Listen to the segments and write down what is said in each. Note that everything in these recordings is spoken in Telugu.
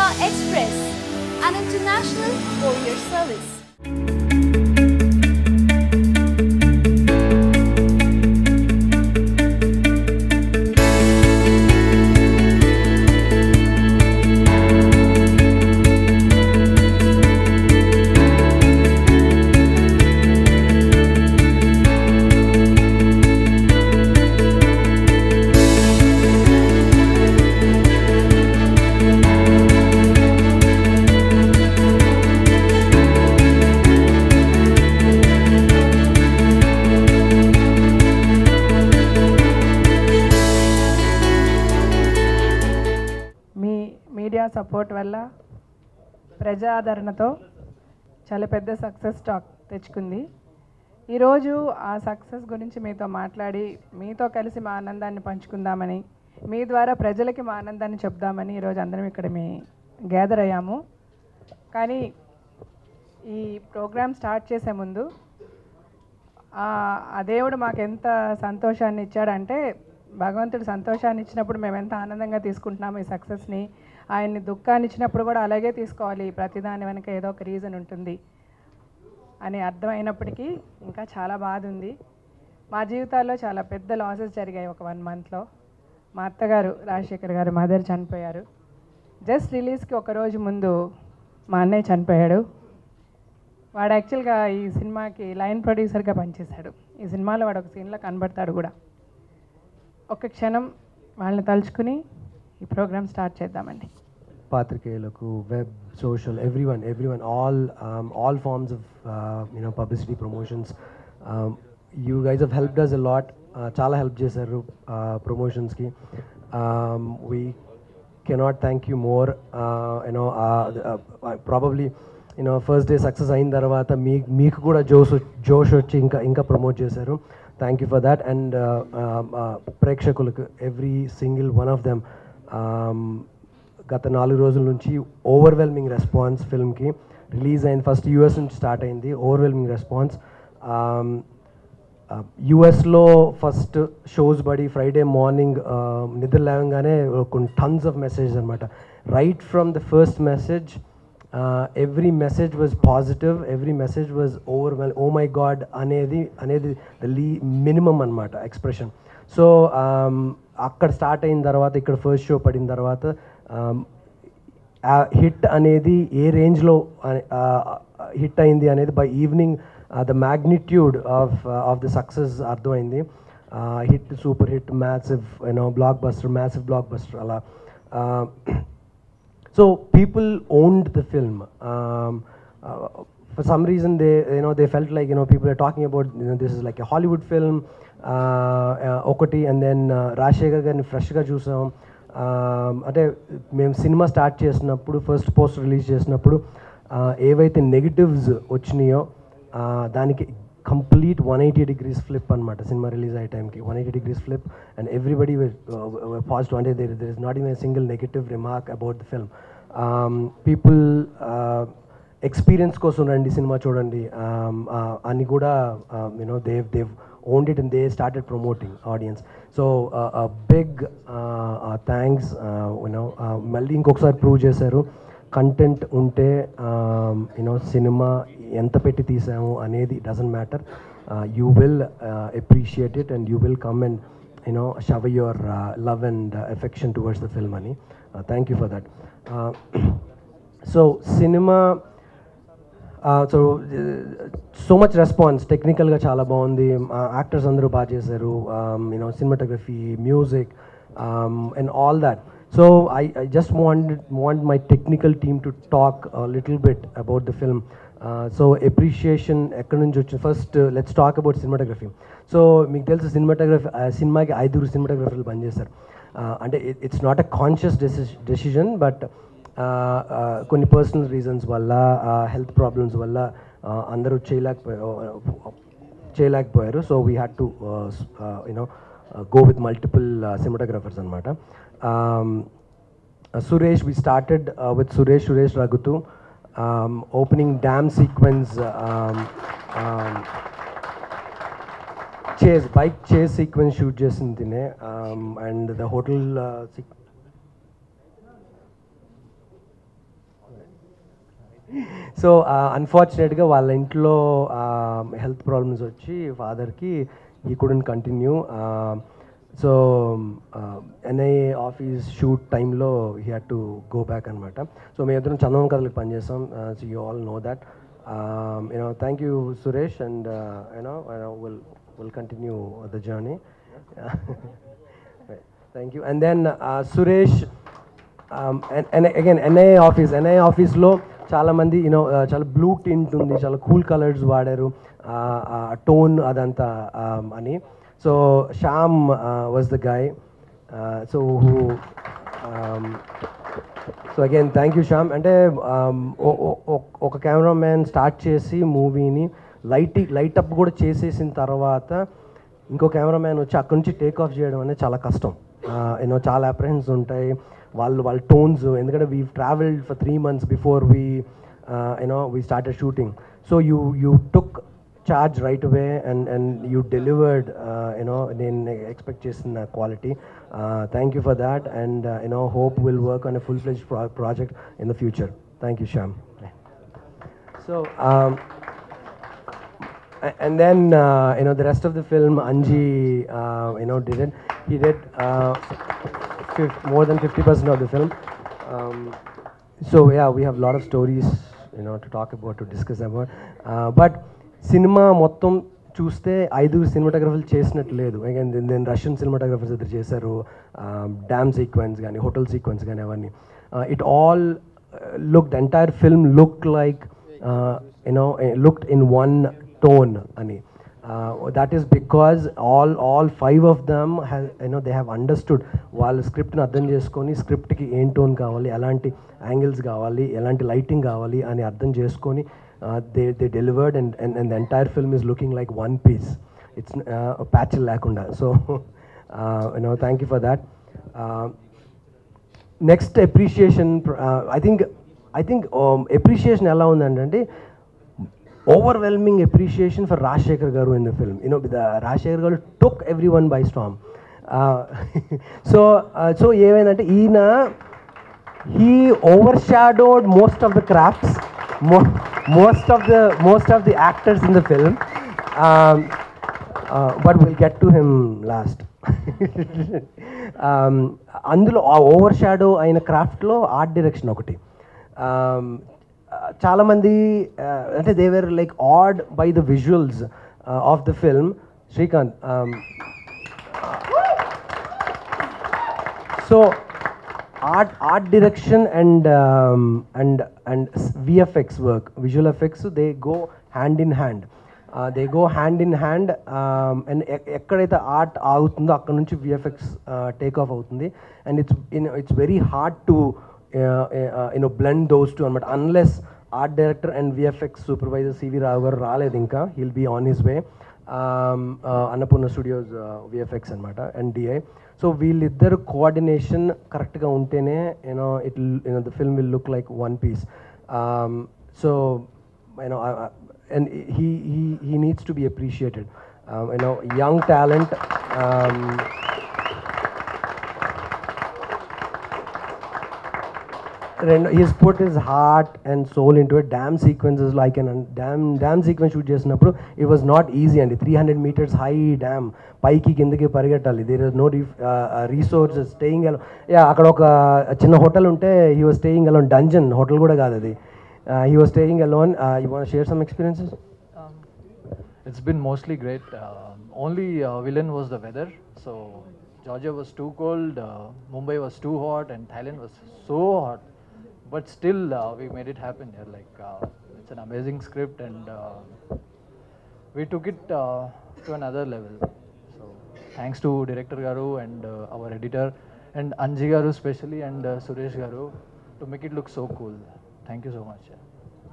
Express, an international courier service. మీ మీడియా సపోర్ట్ వల్ల ప్రజాదరణతో చాలా పెద్ద సక్సెస్ టాక్ తెచ్చుకుంది ఈరోజు ఆ సక్సెస్ గురించి మీతో మాట్లాడి మీతో కలిసి మా ఆనందాన్ని పంచుకుందామని మీ ద్వారా ప్రజలకి మా ఆనందాన్ని చెప్దామని ఈరోజు అందరం ఇక్కడ మీ గ్యాదర్ అయ్యాము కానీ ఈ ప్రోగ్రామ్ స్టార్ట్ చేసే ముందు ఆ ఆ దేవుడు మాకు ఎంత సంతోషాన్ని ఇచ్చాడంటే భగవంతుడు సంతోషాన్ని ఇచ్చినప్పుడు మేము ఎంత ఆనందంగా తీసుకుంటున్నాము ఈ సక్సెస్ని ఆయన్ని దుఃఖాన్ని ఇచ్చినప్పుడు కూడా అలాగే తీసుకోవాలి ప్రతిదాని వెనక ఏదో ఒక రీజన్ ఉంటుంది అని అర్థమైనప్పటికీ ఇంకా చాలా బాధ ఉంది మా జీవితాల్లో చాలా పెద్ద లాసెస్ జరిగాయి ఒక వన్ మంత్లో మా అత్తగారు రాజశేఖర్ గారు మదర్ చనిపోయారు జస్ట్ రిలీజ్కి ఒక రోజు ముందు మా అన్నయ్య చనిపోయాడు వాడు యాక్చువల్గా ఈ సినిమాకి లైన్ ప్రొడ్యూసర్గా పనిచేశాడు ఈ సినిమాలో వాడు ఒక సీన్లో కనబడతాడు కూడా ఒక క్షణం వాళ్ళని తలుచుకుని ఈ ప్రోగ్రామ్ స్టార్ట్ చేద్దామండి పాత్రికేయులకు web social every one every one all all forms of you know publicity promotions you guys of help does a lot చాలా హెల్ప్ చేశారు ప్రమోషన్స్కి we cannot thank you more you know probably you know first day success అయిన తర్వాత మీ మీకు కూడా జోష్ జోష్ వచ్చి ఇంకా ఇంకా ప్రమోట్ చేశారు thank you for that and ప్రేక్షకులకు every single one of them గత నాలుగు రోజుల నుంచి ఓవర్వెల్మింగ్ రెస్పాన్స్ ఫిల్మ్కి రిలీజ్ అయిన ఫస్ట్ యూఎస్ నుంచి స్టార్ట్ అయింది ఓవర్వెల్మింగ్ రెస్పాన్స్ యుఎస్లో first shows buddy Friday morning నిద్ర లేవగానే కొన్ని టన్స్ ఆఫ్ మెసేజ్ అనమాట right from the first message every message was positive every message was overwhelm oh my god అనేది అనేది ద లీ మినిమం అనమాట ఎక్స్ప్రెషన్ సో అక్కడ స్టార్ట్ అయిన తర్వాత ఇక్కడ ఫస్ట్ షో పడిన తర్వాత హిట్ అనేది ఏ రేంజ్లో హిట్ అయింది అనేది by evening the magnitude of of the success అర్థమైంది hit super hit massive you know blockbuster massive blockbuster అలా so people owned the film for some reason they you know they felt like you know people are talking about you know this is like a Hollywood film uh, uh, ఒకటి అండ్ దెన్ రాజశేఖర్ గారిని ఫ్రెష్గా చూసాం Um, అంటే మేము సినిమా స్టార్ట్ చేసినప్పుడు ఫస్ట్ పోస్ట్ రిలీజ్ చేసినప్పుడు uh, ఏవైతే నెగిటివ్స్ వచ్చినాయో uh, దానికి complete one eighty degrees flip అనమాట సినిమా రిలీజ్ అయ్యే టైంకి one eighty degrees flip and everybody positive అంటే there there is not in single negative remark about the film people experience కోసం రండి సినిమా చూడండి um, uh, అని కూడా you know they've they've owned it and they started promoting audience so big thanks you know మళ్ళీ ఇంకొకసారి ప్రూవ్ చేశారు కంటెంట్ ఉంటే యూనో సినిమా ఎంత పెట్టి తీసాము అనేది doesn't matter you will appreciate it and you will come and you know show your love and affection towards the film అని thank you for that so సినిమా సో సో మచ్ రెస్పాన్స్ టెక్నికల్గా చాలా బాగుంది యాక్టర్స్ అందరూ బాగా చేశారు you know cinematography music and all that so I I just want want my technical team to talk little bit about the film so appreciation ఎక్కడి నుంచి వచ్చింది first let's talk about cinematography so మీకు తెలుసు సినిమాటోగ్రఫీ సినిమాకి ఐదుగురు సినిమాటోగ్రఫర్లు పనిచేస్తారు అంటే it's not a conscious decision but కొన్ని పర్సనల్ రీజన్స్ వల్ల హెల్త్ ప్రాబ్లమ్స్ వల్ల అందరూ చేయలేకపోయారు చేయలేకపోయారు so we had to you know go with multiple cinematographers అనమాట Suresh we started with Suresh Suresh రఘుతు opening dam sequence chase bike chase sequence shoot చేసింది తినే అండ్ ద హోటల్ సో అన్ఫార్చునేట్గా వాళ్ళ ఇంట్లో హెల్త్ ప్రాబ్లమ్స్ వచ్చి ఫాదర్కి ఈ couldn't continue so NIA office shoot టైంలో he had to go back అనమాట సో మేము ఇద్దరం చందనం కథలకు పనిచేస్తాం so you all know that you know thank you Suresh and you know will will continue the journey thank you and then Suresh again NIA office NIA ఆఫీస్లో చాలామంది యూనో చాలా బ్లూ టింట్ ఉంది చాలా కూల్ కలర్స్ వాడారు టోన్ అదంతా um, అని so Shyam was the guy so who so again thank you Shyam అంటే um, ఓ- ఓ- ఓ- ఒక కెమెరామ్యాన్ స్టార్ట్ చేసి మూవీని లైట్ లైట్ అప్ కూడా చేసేసిన తర్వాత ఇంకో కెమెరామ్యాన్ వచ్చి అక్కడి నుంచి టేక్ ఆఫ్ చేయడం అనేది చాలా కష్టం యూనో చాలా అప్రహెన్స్ ఉంటాయి వాళ్ళు వాళ్ళ టోన్స్ ఎందుకంటే we travelled for three months before we you know we started shooting so you you took charge right away and and you delivered you know నేను ఎక్స్పెక్ట్ చేసిన quality thank you for that and you know hope will work on a full fledge project in the future thank you Shyam so A- and then uh, you know the rest of the film anji uh, you know did it he did uh, fif- more than 50% of the film um, so yeah we have a lot of stories you know to talk about to discuss about uh, but సినిమా మొత్తం చూస్తే ఐదుగురు సినిమాటోగ్రఫర్లు చేసినట్టు లేదు నేను రష్యన్ సినిమాటోగ్రఫర్స్ ఇద్దరు చేశారు డ్యామ్ సీక్వెన్స్ కానీ హోటల్ సీక్వెన్స్ కానీ అవన్నీ it all look entire film look like you know looked in one tone అని that is because all all five of them you know they have understood వాళ్ళ స్క్రిప్ట్ని అర్థం చేసుకొని స్క్రిప్ట్కి ఏం టోన్ కావాలి ఎలాంటి యాంగిల్స్ కావాలి ఎలాంటి లైటింగ్ కావాలి అని అర్థం చేసుకొని they they delivered and and and the entire film is looking like one piece it's patch లేకుండా so you know thank you for that next appreciation I think I think appreciation ఎలా ఉందంటే ఓవర్వెల్మింగ్ ఎప్రిషియేషన్ ఫర్ రాజశేఖర్ గారు in the film you know the Rajasekhar గారు took every one by storm so so ఏమైందంటే ఈయన he overshadowed most of the crafts mo- most of the most of the actors in the film um, uh, but we'll get to him last um, అందులో ఓవర్ షాడో అయిన క్రాఫ్ట్లో ఆర్ట్ డైరెక్షన్ ఒకటి um, uh, చాలామంది uh, అంటే they were like awed by the visuals of the film Srikanth um, so art art direction and um, and and s- vfx work visual effects they go hand in hand uh, they go hand in hand um, and ఎ- ఎక్కడైతే ఆర్ట్ ఆగుతుందో అక్కడ నుంచి విఎఫ్ఎక్స్ టేక్ ఆఫ్ అవుతుంది and it's it's very hard to you know blend those two అనమాట unless art director and VFX supervisor CV Rao గారు రాలేదు ఇంకా he'll be on his way Annapurna studios VFX అనమాట అండ్ డిఐ సో వీళ్ళిద్దరు కోఆర్డినేషన్ కరెక్ట్గా ఉంటేనే you know it you know the film will look like one piece so you know and he he he needs to be appreciated you know young talent రెండు he's put his heart and soul into it dam sequences like and dam dam sequence shoot చేసినప్పుడు ఇట్ వాజ్ నాట్ ఈజీ అండి three hundred metres high dam పైకి కిందకి పరిగెట్టాలి there is no resources staying alone yeah అక్కడ ఒక చిన్న హోటల్ ఉంటే he was staying alone dungeon hotel కూడా కాదు అది he was staying alone you want share some experiences Um, it's been mostly great. Um only uh, villain was the weather. So Georgia was too cold, uh, Mumbai was too hot, and Thailand was so hot. But still, uh, we made it happen here. Like uh, it's an amazing script, and uh, we took it uh, to another level. So thanks to director Garu and uh, our editor, and Anji Garu especially, and uh, Suresh Garu to make it look so cool. Thank you so much. yeah.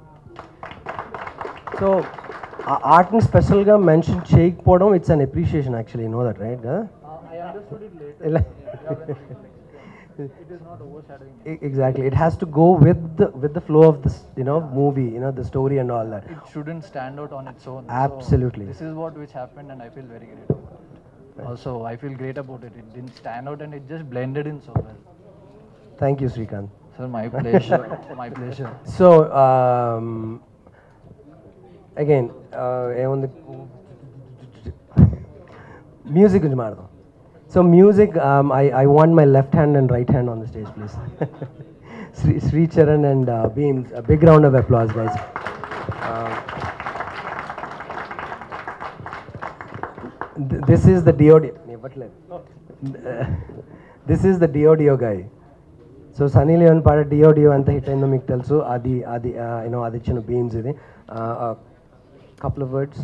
So ఆ ఆర్ట్ని స్పెషల్గా మెన్షన్ చేయకపోవడం it's an appreciation actually know that right కదా Uh, I understood it later. ఇలా It is not overshadowing. E- exactly it has to go with the with the flow of this you know movie you know the story and all that It shouldn't stand out on its own. So Absolutely. this is what which happened, and I feel very great about it. Also, I feel great about it. It didn't stand out, and it just blended in so well. thank you srikanth Sir, my pleasure. my pleasure. So again ఏముంది మ్యూజిక్ గురించి మాడదాం so music I I want my left hand and right hand on the stage please Sri Sri Charan and Bheems big round of applause guys this is the Deo Deo ఇవ్వట్లేదు this is the Deo Deo guy so Sunny Leone పాట డియో డియో ఎంత హిట్ అయిందో మీకు తెలుసు అది అది యూనో అది ఇచ్చిన బీమ్స్ ఇది కపుల్ ఆఫ్ వర్డ్స్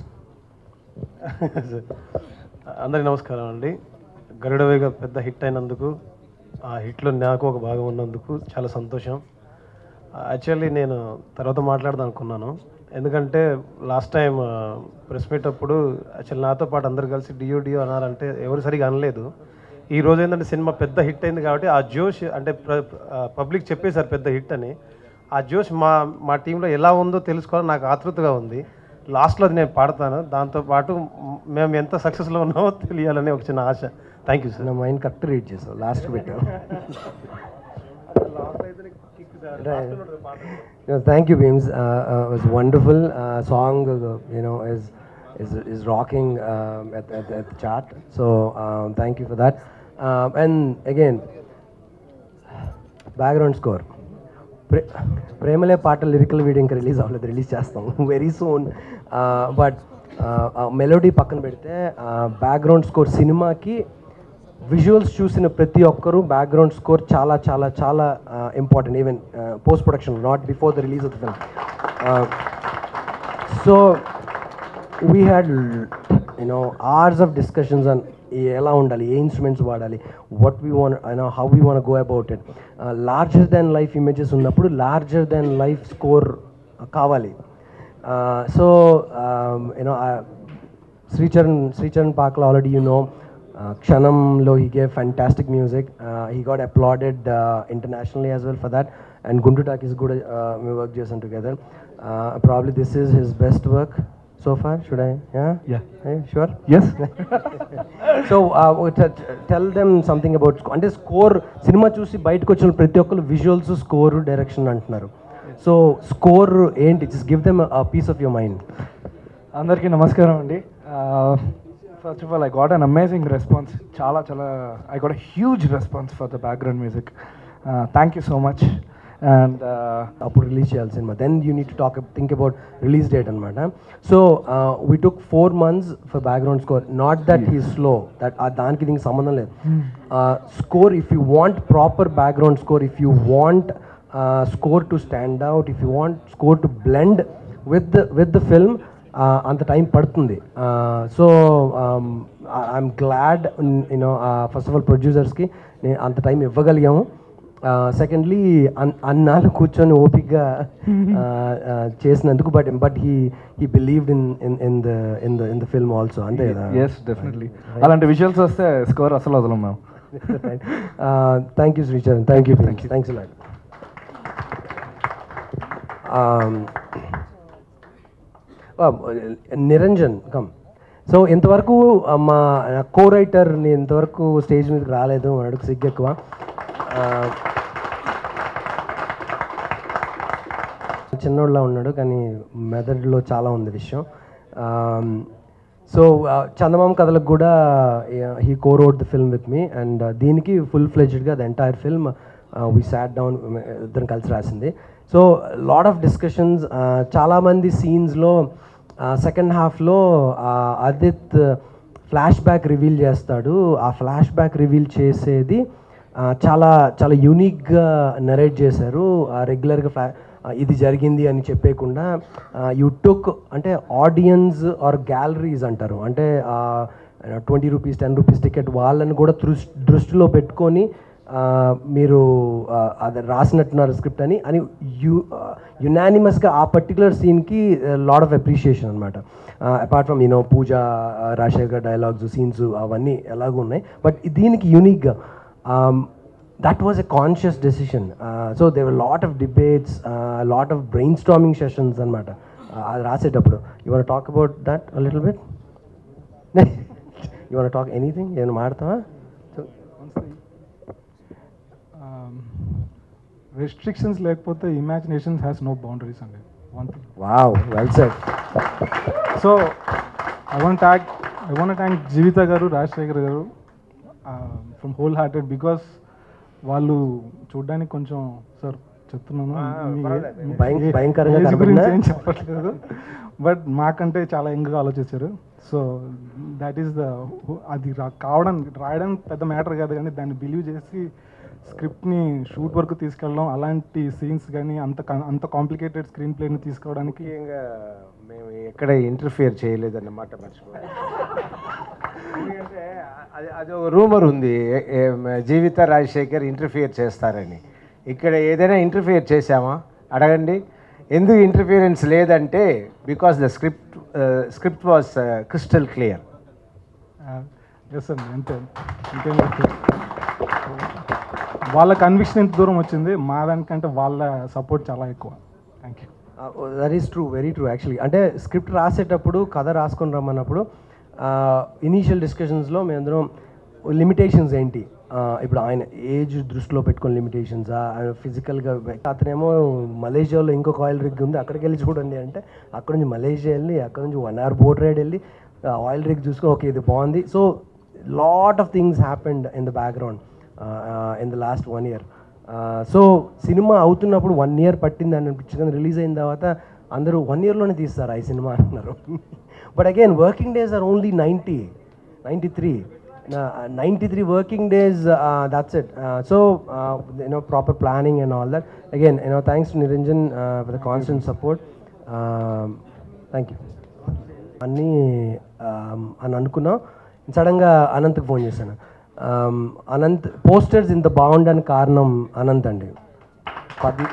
అందరికీ నమస్కారం అండి గరుడవేగ పెద్ద హిట్ అయినందుకు ఆ హిట్లో నాకు ఒక భాగం ఉన్నందుకు చాలా సంతోషం యాక్చువల్లీ నేను తర్వాత మాట్లాడదాం అనుకున్నాను ఎందుకంటే లాస్ట్ టైం ప్రెస్ మీట్ అప్పుడు యాక్చువల్లీ నాతో పాటు అందరు కలిసి డియో డియో అన్నారంటే ఎవరు సరిగా అనలేదు ఈ రోజు ఏంటంటే సినిమా పెద్ద హిట్ అయింది కాబట్టి ఆ జోష్ అంటే పబ్లిక్ చెప్పేశారు పెద్ద హిట్ అని ఆ జోష్ మా మా టీంలో ఎలా ఉందో తెలుసుకోవాలని నాకు ఆతృతగా ఉంది లాస్ట్లో అది నేను పాడతాను దాంతోపాటు మ్, మేము ఎంత సక్సెస్లో ఉన్నామో తెలియాలని ఒక చిన్న ఆశ థ్యాంక్ యూ సార్ నా మైండ్ కరెక్ట్ రీడ్ చేసావు లాస్ట్ పెట్టావు thank you Bheems was wonderful song you know is is is rocking um, at, at, at the chart so um, thank you for that um, and again background score ప్రే ప్రేమలే పాట లిరికల్ వీడియో ఇంకా రిలీజ్ అవ్వలేదు రిలీజ్ చేస్తాం వెరీ సూన్ బట్ మెలోడీ పక్కన పెడితే బ్యాక్గ్రౌండ్ స్కోర్ సినిమాకి విజువల్స్ చూసిన ప్రతి ఒక్కరూ బ్యాక్గ్రౌండ్ స్కోర్ చాలా చాలా చాలా important even post production not before the release of the film so we had you know hours of discussions on ఎలా ఉండాలి ఏ ఇన్స్ట్రుమెంట్స్ వాడాలి what we want you know how we want go about it larger than life images ఉన్నప్పుడు లార్జర్ దెన్ లైఫ్ స్కోర్ కావాలి సో యూనో శ్రీచరణ్ శ్రీచరణ్ పాక్లో ఆల్రెడీ యూ నో క్షణంలో he gave fantastic music he got applauded internationally as well for that and గుంటు Talkies కూడా మేము వర్క్ చేసాం together probably this is his best work so far should I ya sure yes so tell them something about అంటే స్కోర్ సినిమా చూసి బయటకు వచ్చిన ప్రతి ఒక్కరు విజువల్స్ స్కోర్ డైరెక్షన్ అంటున్నారు సో స్కోర్ ఏంటి just give them piece of your mind అందరికీ నమస్కారం అండి first of all I got an amazing response చాలా చాలా I got a huge response for the background music thank you so much and అప్పుడు రిలీజ్ చేయాలి సినిమా then you need talk think about release date అనమాట so we took four months for background score not that he slow that దానికి దీనికి సంబంధం లేదు score if you want proper background score if you want score to stand out if you want score to blend with the with the film అంత టైం పడుతుంది so I'm glad you know first of all ప్రొడ్యూసర్స్కి నేను అంత టైం ఇవ్వగలిగాము సెకండ్లీ అన్నాళ్ళు కూర్చొని ఓపిక్గా చేసినందుకు but but he he believed in in in the in the in the film also అంతే కదా ఎస్ డెఫినెట్లీ అలాంటి విజువల్స్ వస్తే స్కోర్ అసలు వదలం మేము thank you Sricharan thank you thanks lot Niranjan come so ఇంతవరకు uh, మా కో రైటర్ని ఇంతవరకు స్టేజ్ మీదకి రాలేదు అడుగు సిగ్గు ఎక్కువ Uh, చిన్నోళ్ళ ఉన్నాడు కానీ మెదడులో చాలా ఉంది విషయం సో చందమామ కథలకు కూడా he co wrote the film with me and దీనికి ఫుల్ ఫ్లెజ్డ్గా the entire film we sat down ఇద్దరం కలిసి రాసింది సో లాట్ ఆఫ్ డిస్కషన్స్ చాలామంది సీన్స్లో సెకండ్ హాఫ్లో ఆదిత్ ఫ్లాష్ బ్యాక్ రివీల్ చేస్తాడు ఆ ఫ్లాష్ బ్యాక్ రివీల్ చేసేది ఆ, చాలా చాలా యూనిక్గా నరేట్ చేశారు రెగ్యులర్గా ఫ్లా ఆ, ఇది జరిగింది అని చెప్పేయకుండా యూ టుక్ అంటే ఆడియన్స్ ఆర్ గ్యాలరీస్ అంటారు అంటే twenty rupees ten rupees ticket వాళ్ళని కూడా దృష్ దృష్టిలో పెట్టుకొని ఆ, మీరు ఆ, అది రాసినట్టున్నారు స్క్రిప్ట్ అని అని యు యునానిమస్గా ఆ పర్టికులర్ సీన్కి లాడ్ ఆఫ్ అప్రిషియేషన్ అనమాట apart from you know Pooja Rajasekhar dialogues scenes అవన్నీ ఎలాగో ఉన్నాయి బట్ దీనికి యూనిక్గా that was a conscious decision. Uh, so there were a lot of debates, uh, a lot of brainstorming sessions అనమాట అది రాసేటప్పుడు you want talk about that a little bit you want talk anything ఏమైనా మాడతావా రెస్ట్రిక్షన్స్ లేకపోతే ఇమాజినేషన్స్ హ్యాస్ నో బౌండరీస్ అండి one thing wow well set so I want talk I want thank Jeevitha garu Rajasekhar గారు ఫ్రమ్ హోల్ హార్టెడ్ బికాస్ వాళ్ళు చూడడానికి కొంచెం సార్ చెప్తున్నాను మీ- మీ- భయం- ఏ- భయంకరంగా ఏజ్ కనపడినా? గురించి ఏం చెప్పట్లేదు బట్ మాకంటే చాలా యంగ్గా ఆలోచించారు సో దాట్ ఈస్ ద అది రా- కావడం రాయడం పెద్ద మ్యాటర్ కాదు కానీ దాన్ని బిలీవ్ చేసి స్క్రిప్ట్ని షూట్ వరకు తీసుకెళ్ళడం అలాంటి సీన్స్ కానీ అంత కా- అంత కాంప్లికేటెడ్ స్క్రీన్ ప్లేని తీసుకోవడానికి ముఖ్యంగా మేము ఎక్కడ ఇంటర్ఫియర్ చేయలేదన్నమాట మర్చిపోయాం ఎందుకంటే అది అది ఒక రూమర్ ఉంది ఏ- ఏ- జీవిత రాజశేఖర్ ఇంటర్ఫియర్ చేస్తారని ఇక్కడ ఏదైనా ఇంటర్ఫియర్ చేశామా అడగండి ఎందుకు ఇంటర్ఫియరెన్స్ లేదంటే because the script script was crystal clear yes అండి అంతే ఇంకేం లేదు. వాళ్ళ కన్విక్షన్ ఎంత దూరం వచ్చింది మా దానికంటే వాళ్ళ సపోర్ట్ చాలా ఎక్కువ thank you that is true very true actually అంటే స్క్రిప్ట్ రాసేటప్పుడు కథ రాసుకొని రమ్మన్నప్పుడు ఇనీషియల్ డిస్కషన్స్లో మేమందరం లిమిటేషన్స్ ఏంటి ఆ, ఇప్పుడు ఆయన ఏజ్ దృష్టిలో పెట్టుకుని లిమిటేషన్సా ఆయన ఫిజికల్గా అతనేమో మలేషియాలో ఇంకొక ఆయిల్ రిగ్ ఉంది అక్కడికి వెళ్ళి చూడండి అంటే అక్కడ నుంచి మలేషియా వెళ్ళి అక్కడ నుంచి వన్ అవర్ బోట్ రైడ్ వెళ్ళి ఆయిల్ రిగ్ చూసుకొని ఓకే ఇది బాగుంది so lot of things happened in the background in the last one year so cinema అవుతున్నప్పుడు వన్ ఇయర్ పట్టింది అని అనిపించింది రిలీజ్ అయిన తర్వాత అందరూ వన్ ఇయర్లోనే తీస్తారు ఈ సినిమా అంటున్నారు but again working days are only ninety ninety three ninety three working days that's it so you know proper planning and all that again you know thanks to Niranjan for the constant support thank you అన్నీ um, అని అనుకున్నాం సడన్గా అనంత్కి ఫోన్ చేశాను Um, అనంత్ పోస్టర్స్ ఇంత బాగుండడానికి కారణం అనంత్ అండి పది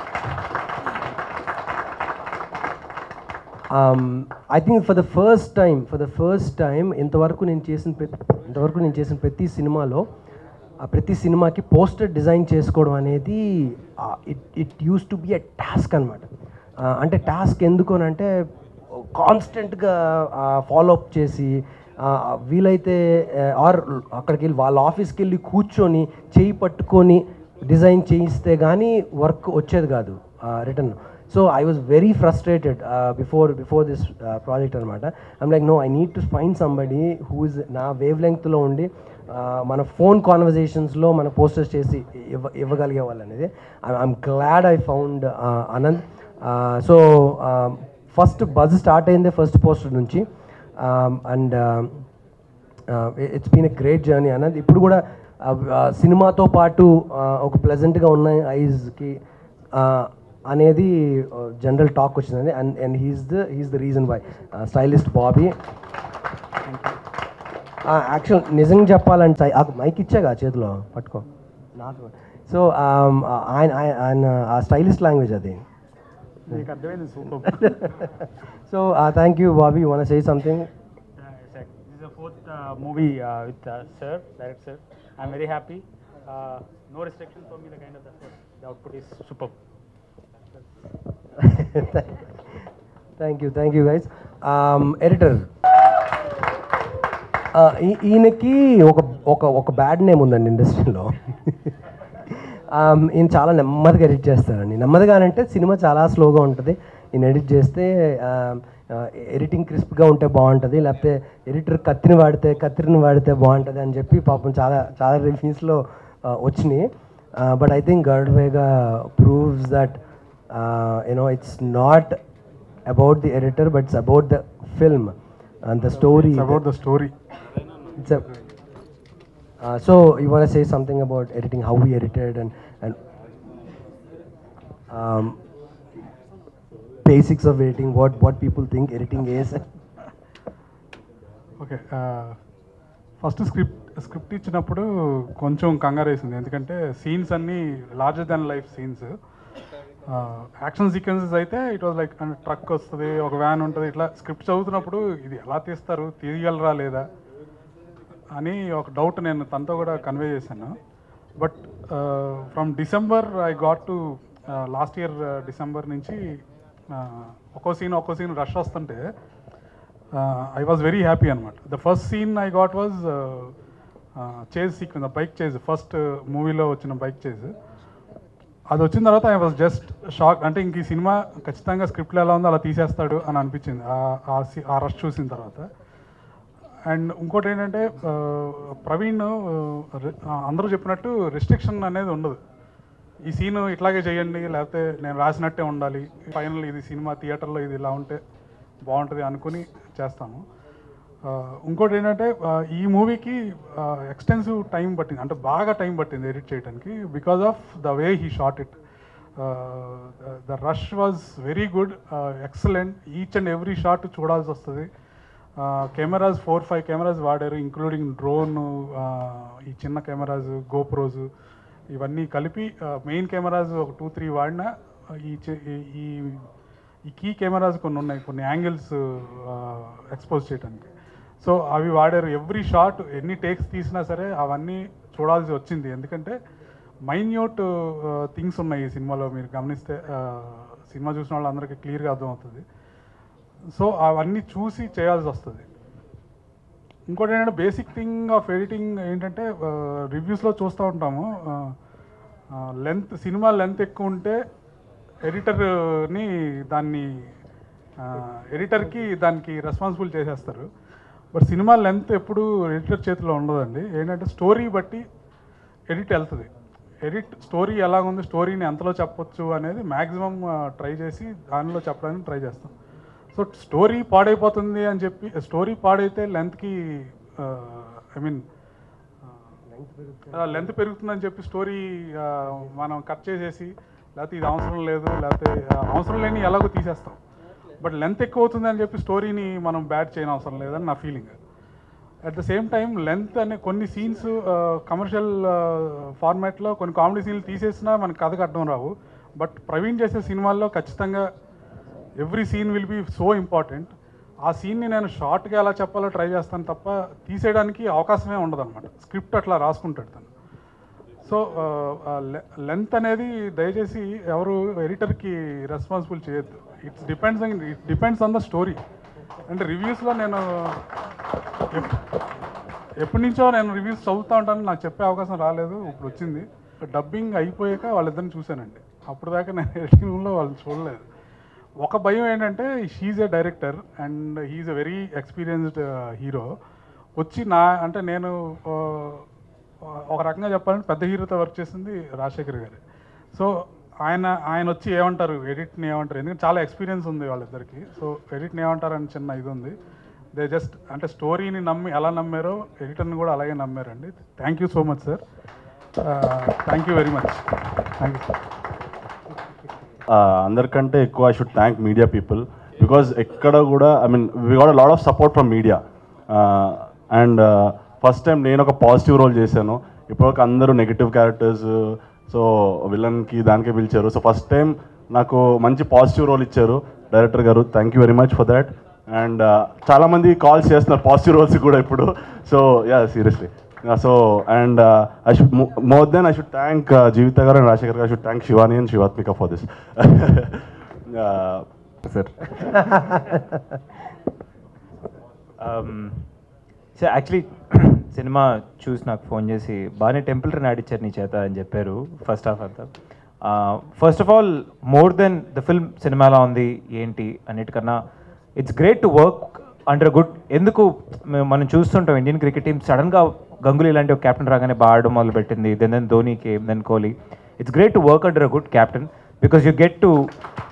I think for the first time for the first time ఇంతవరకు నేను చేసిన ప్రతి ఇంతవరకు నేను చేసిన ప్రతి సినిమాలో ఆ ప్రతి సినిమాకి పోస్టర్ డిజైన్ చేసుకోవడం అనేది it it use to be a task అనమాట అంటే టాస్క్ ఎందుకు అని అంటే కాన్స్టెంట్గా ఫాలో అప్ చేసి ఆ, వీలైతే ఆర్ అక్కడికి వెళ్ళి వాళ్ళ ఆఫీస్కి వెళ్ళి కూర్చొని చేయి పట్టుకొని డిజైన్ చేయిస్తే కానీ వర్క్ వచ్చేది కాదు return so I was very frustrated before before this project అనమాట I'm like no I need to find somebody who is నా వేవ్ లెంగ్త్లో ఉండి uh, మన ఫోన్ కాన్వర్జేషన్స్లో మన పోస్టర్స్ చేసి ఇవ్వ ఇవ్వగలిగే వాళ్ళు అనేది I'm glad I found Anant so first buzz start అయిందే ఫస్ట్ పోస్టర్ నుంచి and it's been a great journey అన్నది ఇప్పుడు కూడా uh, uh, సినిమాతో పాటు uh, ఒక ప్లెజెంట్గా ఉన్నాయి ఐజ్కి అనేది జనరల్ టాక్ వచ్చిందండి and and he's the he's the reason why stylist Bobby actual నిజంగా చెప్పాలంటే ఆ మైక్ ఇచ్చాగా చేతిలో పట్టుకో నాకు సో ఆయన ఆయన- ఆయన ఆ స్టైలిస్ట్ లాంగ్వేజ్ అది మీకు అర్థమైంది super so thank you Bobby one say something This is the fourth uh, movie uh, with uh, sir, direct sir. I'm very happy. Uh, no restrictions for me. The kind of effort, the output is superb. Thank you thank you guys editor ఈయనకి ఒక ఒక ఒక బ్యాడ్ నేమ్ ఉందండి ఇండస్ట్రీలో ఈయన చాలా నెమ్మదిగా ఎడిట్ చేస్తారండి నెమ్మదిగా అంటే సినిమా చాలా స్లోగా ఉంటుంది ఈయన ఎడిట్ చేస్తే ఎడిటింగ్ క్రిస్ప్గా ఉంటే బాగుంటుంది లేకపోతే ఎడిటర్ కత్తిని వాడితే కత్తిరిని వాడితే బాగుంటుంది అని చెప్పి పాపం చాలా చాలా రివ్యూస్లో వచ్చినాయి but I think Garudavega proves that you know it's not about the editor, but it's about the film and the story. About the story It's a, uh, so you want to say something about editing, how we edited, and and um, basics of editing, what what people think editing is. Okay first script script ఇచ్చినప్పుడు కొంచెం కంగారు వేసింది ఎందుకంటే సీన్స్ అన్నీ larger than life scenes action sequences అయితే ఇట్ వాజ్ లైక్ ట్రక్ వస్తుంది ఒక వ్యాన్ ఉంటుంది ఇట్లా స్క్రిప్ట్ చదువుతున్నప్పుడు ఇది ఎలా తీస్తారు తీయగలరా లేదా అని ఒక డౌట్ నేను తనతో కూడా కన్వే చేశాను but from December I got to last year December నుంచి uh, ఒక్కో సీన్ ఒక్కో సీన్ రష్ వస్తుంటే ఐ వాజ్ వెరీ హ్యాపీ అనమాట the first scene I got was chase sequence bike chase first మూవీలో వచ్చిన బైక్ చేజ్ అది వచ్చిన తర్వాత ఐ వాజ్ జస్ట్ షాక్ అంటే ఇంక ఈ సినిమా ఖచ్చితంగా స్క్రిప్ట్లో ఎలా ఉందో అలా తీసేస్తాడు అని అనిపించింది ఆ- ఆ సి- ఆ రష్ చూసిన తర్వాత అండ్ ఇంకోటి ఏంటంటే ఆ, ప్రవీణ్ ఆ, రి- ఆ, అందరూ చెప్పినట్టు రెస్ట్రిక్షన్ అనేది ఉండదు ఈ సీన్ ఇట్లాగే చేయండి లేకపోతే నేను రాసినట్టే ఉండాలి ఫైనల్ ఇది సినిమా థియేటర్లో ఇది ఇలా ఉంటే బాగుంటుంది అనుకుని చేస్తాము ఆ, ఇంకోటి ఏంటంటే ఆ, ఈ మూవీకి ఎక్స్టెన్సివ్ టైం పట్టింది అంటే బాగా టైం పట్టింది ఎడిట్ చేయడానికి because of the way he shot it the rush was very good excellent each and every shot చూడాల్సి వస్తుంది కెమెరాస్ ఫోర్ ఫైవ్ కెమెరాస్ వాడారు ఇంక్లూడింగ్ డ్రోన్ ఈ చిన్న కెమెరాస్ గోప్రోస్ ఇవన్నీ కలిపి మెయిన్ కెమెరాస్ ఒక టూ త్రీ వాడినా ఈ చి- ఈ- ఈ ఈ కీ కెమెరాస్ కొన్ని ఉన్నాయి కొన్ని యాంగిల్స్ ఎక్స్పోజ్ చేయడానికి సో అవి వాడారు ఎవ్రీ షాట్ ఎన్ని టేక్స్ తీసినా సరే అవన్నీ చూడాల్సి వచ్చింది ఎందుకంటే మైన్యూట్ థింగ్స్ ఉన్నాయి ఈ సినిమాలో మీరు గమనిస్తే ఆ, సినిమా చూసిన వాళ్ళందరికీ క్లియర్గా అర్థమవుతుంది సో అవన్నీ చూసి చేయాల్సి వస్తుంది ఇంకోటి ఏంటంటే బేసిక్ థింగ్ ఆఫ్ ఎడిటింగ్ ఏంటంటే రివ్యూస్లో చూస్తూ ఉంటాము లెంత్ సినిమా లెంత్ ఎక్కువ ఉంటే ఎడిటర్ని దాన్ని ఎడిటర్కి దానికి రెస్పాన్సిబుల్ చేసేస్తారు బట్ సినిమా లెంత్ ఎప్పుడు ఎడిటర్ చేతిలో ఉండదండి ఏంటంటే స్టోరీ బట్టి ఎడిట్ వెళ్తుంది ఎడిట్ స్టోరీ ఎలా ఉంది స్టోరీని ఎంతలో చెప్పొచ్చు అనేది మ్యాక్సిమం ట్రై చేసి దానిలో చెప్పడానికి ట్రై చేస్తాం సో స్టోరీ పాడైపోతుంది అని చెప్పి స్టోరీ పాడైతే లెంత్కి ఐ మీన్ లెంత్ పెరుగుతుందని చెప్పి స్టోరీ మనం కట్ చేసేసి లేకపోతే ఇది అవసరం లేదు లేకపోతే ఆ, అవసరం లేని ఎలాగో తీసేస్తాం బట్ లెంత్ ఎక్కువ అవుతుంది అని చెప్పి స్టోరీని మనం బ్యాడ్ చేయని అవసరం లేదని నా feeling at the same time length అనే కొన్ని సీన్స్ కమర్షియల్ ఫార్మాట్లో కొన్ని కామెడీ సీన్లు తీసేసినా మనకి కథకు అర్థం రావు బట్ ప్రవీణ్ చేసే సినిమాల్లో ఖచ్చితంగా every scene will be so important ఆ సీన్ని నేను షార్ట్గా ఎలా చెప్పాలో ట్రై చేస్తాను తప్ప తీసేయడానికి అవకాశమే ఉండదు అనమాట స్క్రిప్ట్ అట్లా రాసుకుంటాడు తను సో లెంత్ అనేది దయచేసి ఎవరు ఎడిటర్కి రెస్పాన్సిబుల్ చేయొద్దు it's depends it depends on the story అంటే రివ్యూస్లో నేను ఎప్- ఎప్పటి నుంచో నేను రివ్యూస్ చదువుతూ ఉంటాను నాకు చెప్పే అవకాశం రాలేదు ఇప్పుడు వచ్చింది డబ్బింగ్ అయిపోయాక వాళ్ళిద్దరిని చూశానండి అప్పుడు దాకా నేను ఎడిటింగ్ రూమ్లో వాళ్ళని చూడలేదు ఒక భయం ఏంటంటే she's a director and he's a very experienced hero వచ్చి నా అంటే నేను ఆ, ఒక రకంగా చెప్పాలంటే పెద్ద హీరోతో వర్క్ చేసింది రాజశేఖర్ గారు సో ఆయన ఆయన వచ్చి ఏమంటారు ఎడిట్ని ఏమంటారు ఎందుకంటే చాలా ఎక్స్పీరియన్స్ ఉంది వాళ్ళిద్దరికి సో ఎడిట్ని ఏమంటారు అని చిన్న ఇది ఉంది దే జస్ట్ అంటే స్టోరీని నమ్మి ఎలా నమ్మారో ఎడిటర్ని కూడా అలాగే నమ్మారండి thank you so much sir thank you very much thank you sir అందరికంటే ఎక్కువ I should thank media people because ఎక్కడ కూడా I mean we got lot of support from media and first time నేను ఒక పాజిటివ్ రోల్ చేశాను ఇప్పటివరకు అందరూ నెగిటివ్ క్యారెక్టర్స్ సో విలన్కి దానికే పిలిచారు సో ఫస్ట్ టైం నాకు మంచి పాజిటివ్ రోల్ ఇచ్చారు director garu thank you very much for that and చాలామంది కాల్స్ చేస్తున్నారు పాజిటివ్ రోల్స్ కూడా ఇప్పుడు so yeah seriously so and I should more than I should thank Jeevitha garu and Rajasekhar garu I should thank Shivani and Shivathmika for this sir so actually cinema చూసి నాకు ఫోన్ చేసి బాగానే టెంపుల్ రన్ ఆడిచ్చారు నీ చేత అని చెప్పారు ఫస్ట్ హాఫ్ అంతా first of all more than the film సినిమాలో ఉంది ఏంటి అన్నిటికన్నా it's great to work under good ఎందుకు మే- మనం చూస్తుంటాం ఇండియన్ క్రికెట్ టీమ్ సడన్గా గంగులీ లాంటి ఒక కెప్టెన్ రాగానే బాగా ఆడడం మొదలు పెట్టింది then then Dhoni came then Kohli it's great to work under a good captain because you get to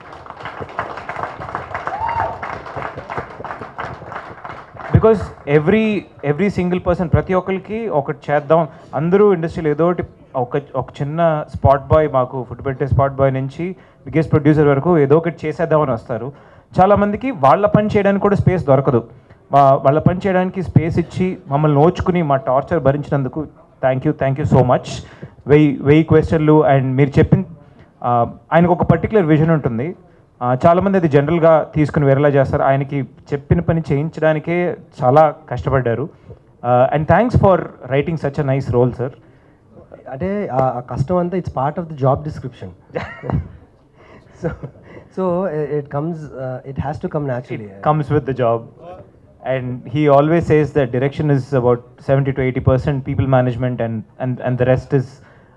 because every every single person ప్రతి ఒక్కరికి ఒకటి చేద్దాం అందరూ ఇండస్ట్రీలో ఏదో ఒకటి ఒక ఒక చిన్న స్పాట్ బాయ్ మాకు ఫుడ్ పెట్టే స్పాట్ బాయ్ నుంచి బిగ్గెస్ట్ ప్రొడ్యూసర్ వరకు ఏదో ఒకటి చేసేద్దామని వస్తారు చాలామందికి వాళ్ళ పని చేయడానికి కూడా స్పేస్ దొరకదు మా వాళ్ళ పని చేయడానికి స్పేస్ ఇచ్చి మమ్మల్ని నోచుకుని మా టార్చర్ భరించినందుకు thank you thank you so much వెయ్యి వెయ్యి క్వశ్చన్లు అండ్ మీరు చెప్పిన ఆ, ఆయనకు ఒక పర్టికులర్ విజన్ ఉంటుంది ఆ, చాలామంది అది జనరల్గా తీసుకుని వేరేలా చేస్తారు ఆయనకి చెప్పిన పని చేయించడానికే చాలా కష్టపడ్డారు and thanks for writing such a nice role sir అంటే ఆ ఆ కష్టం అంతా it's part of the job description so so it comes it has to come naturally comes with the job and he always says that direction is about 70 to 80 percent people management and, and and the rest is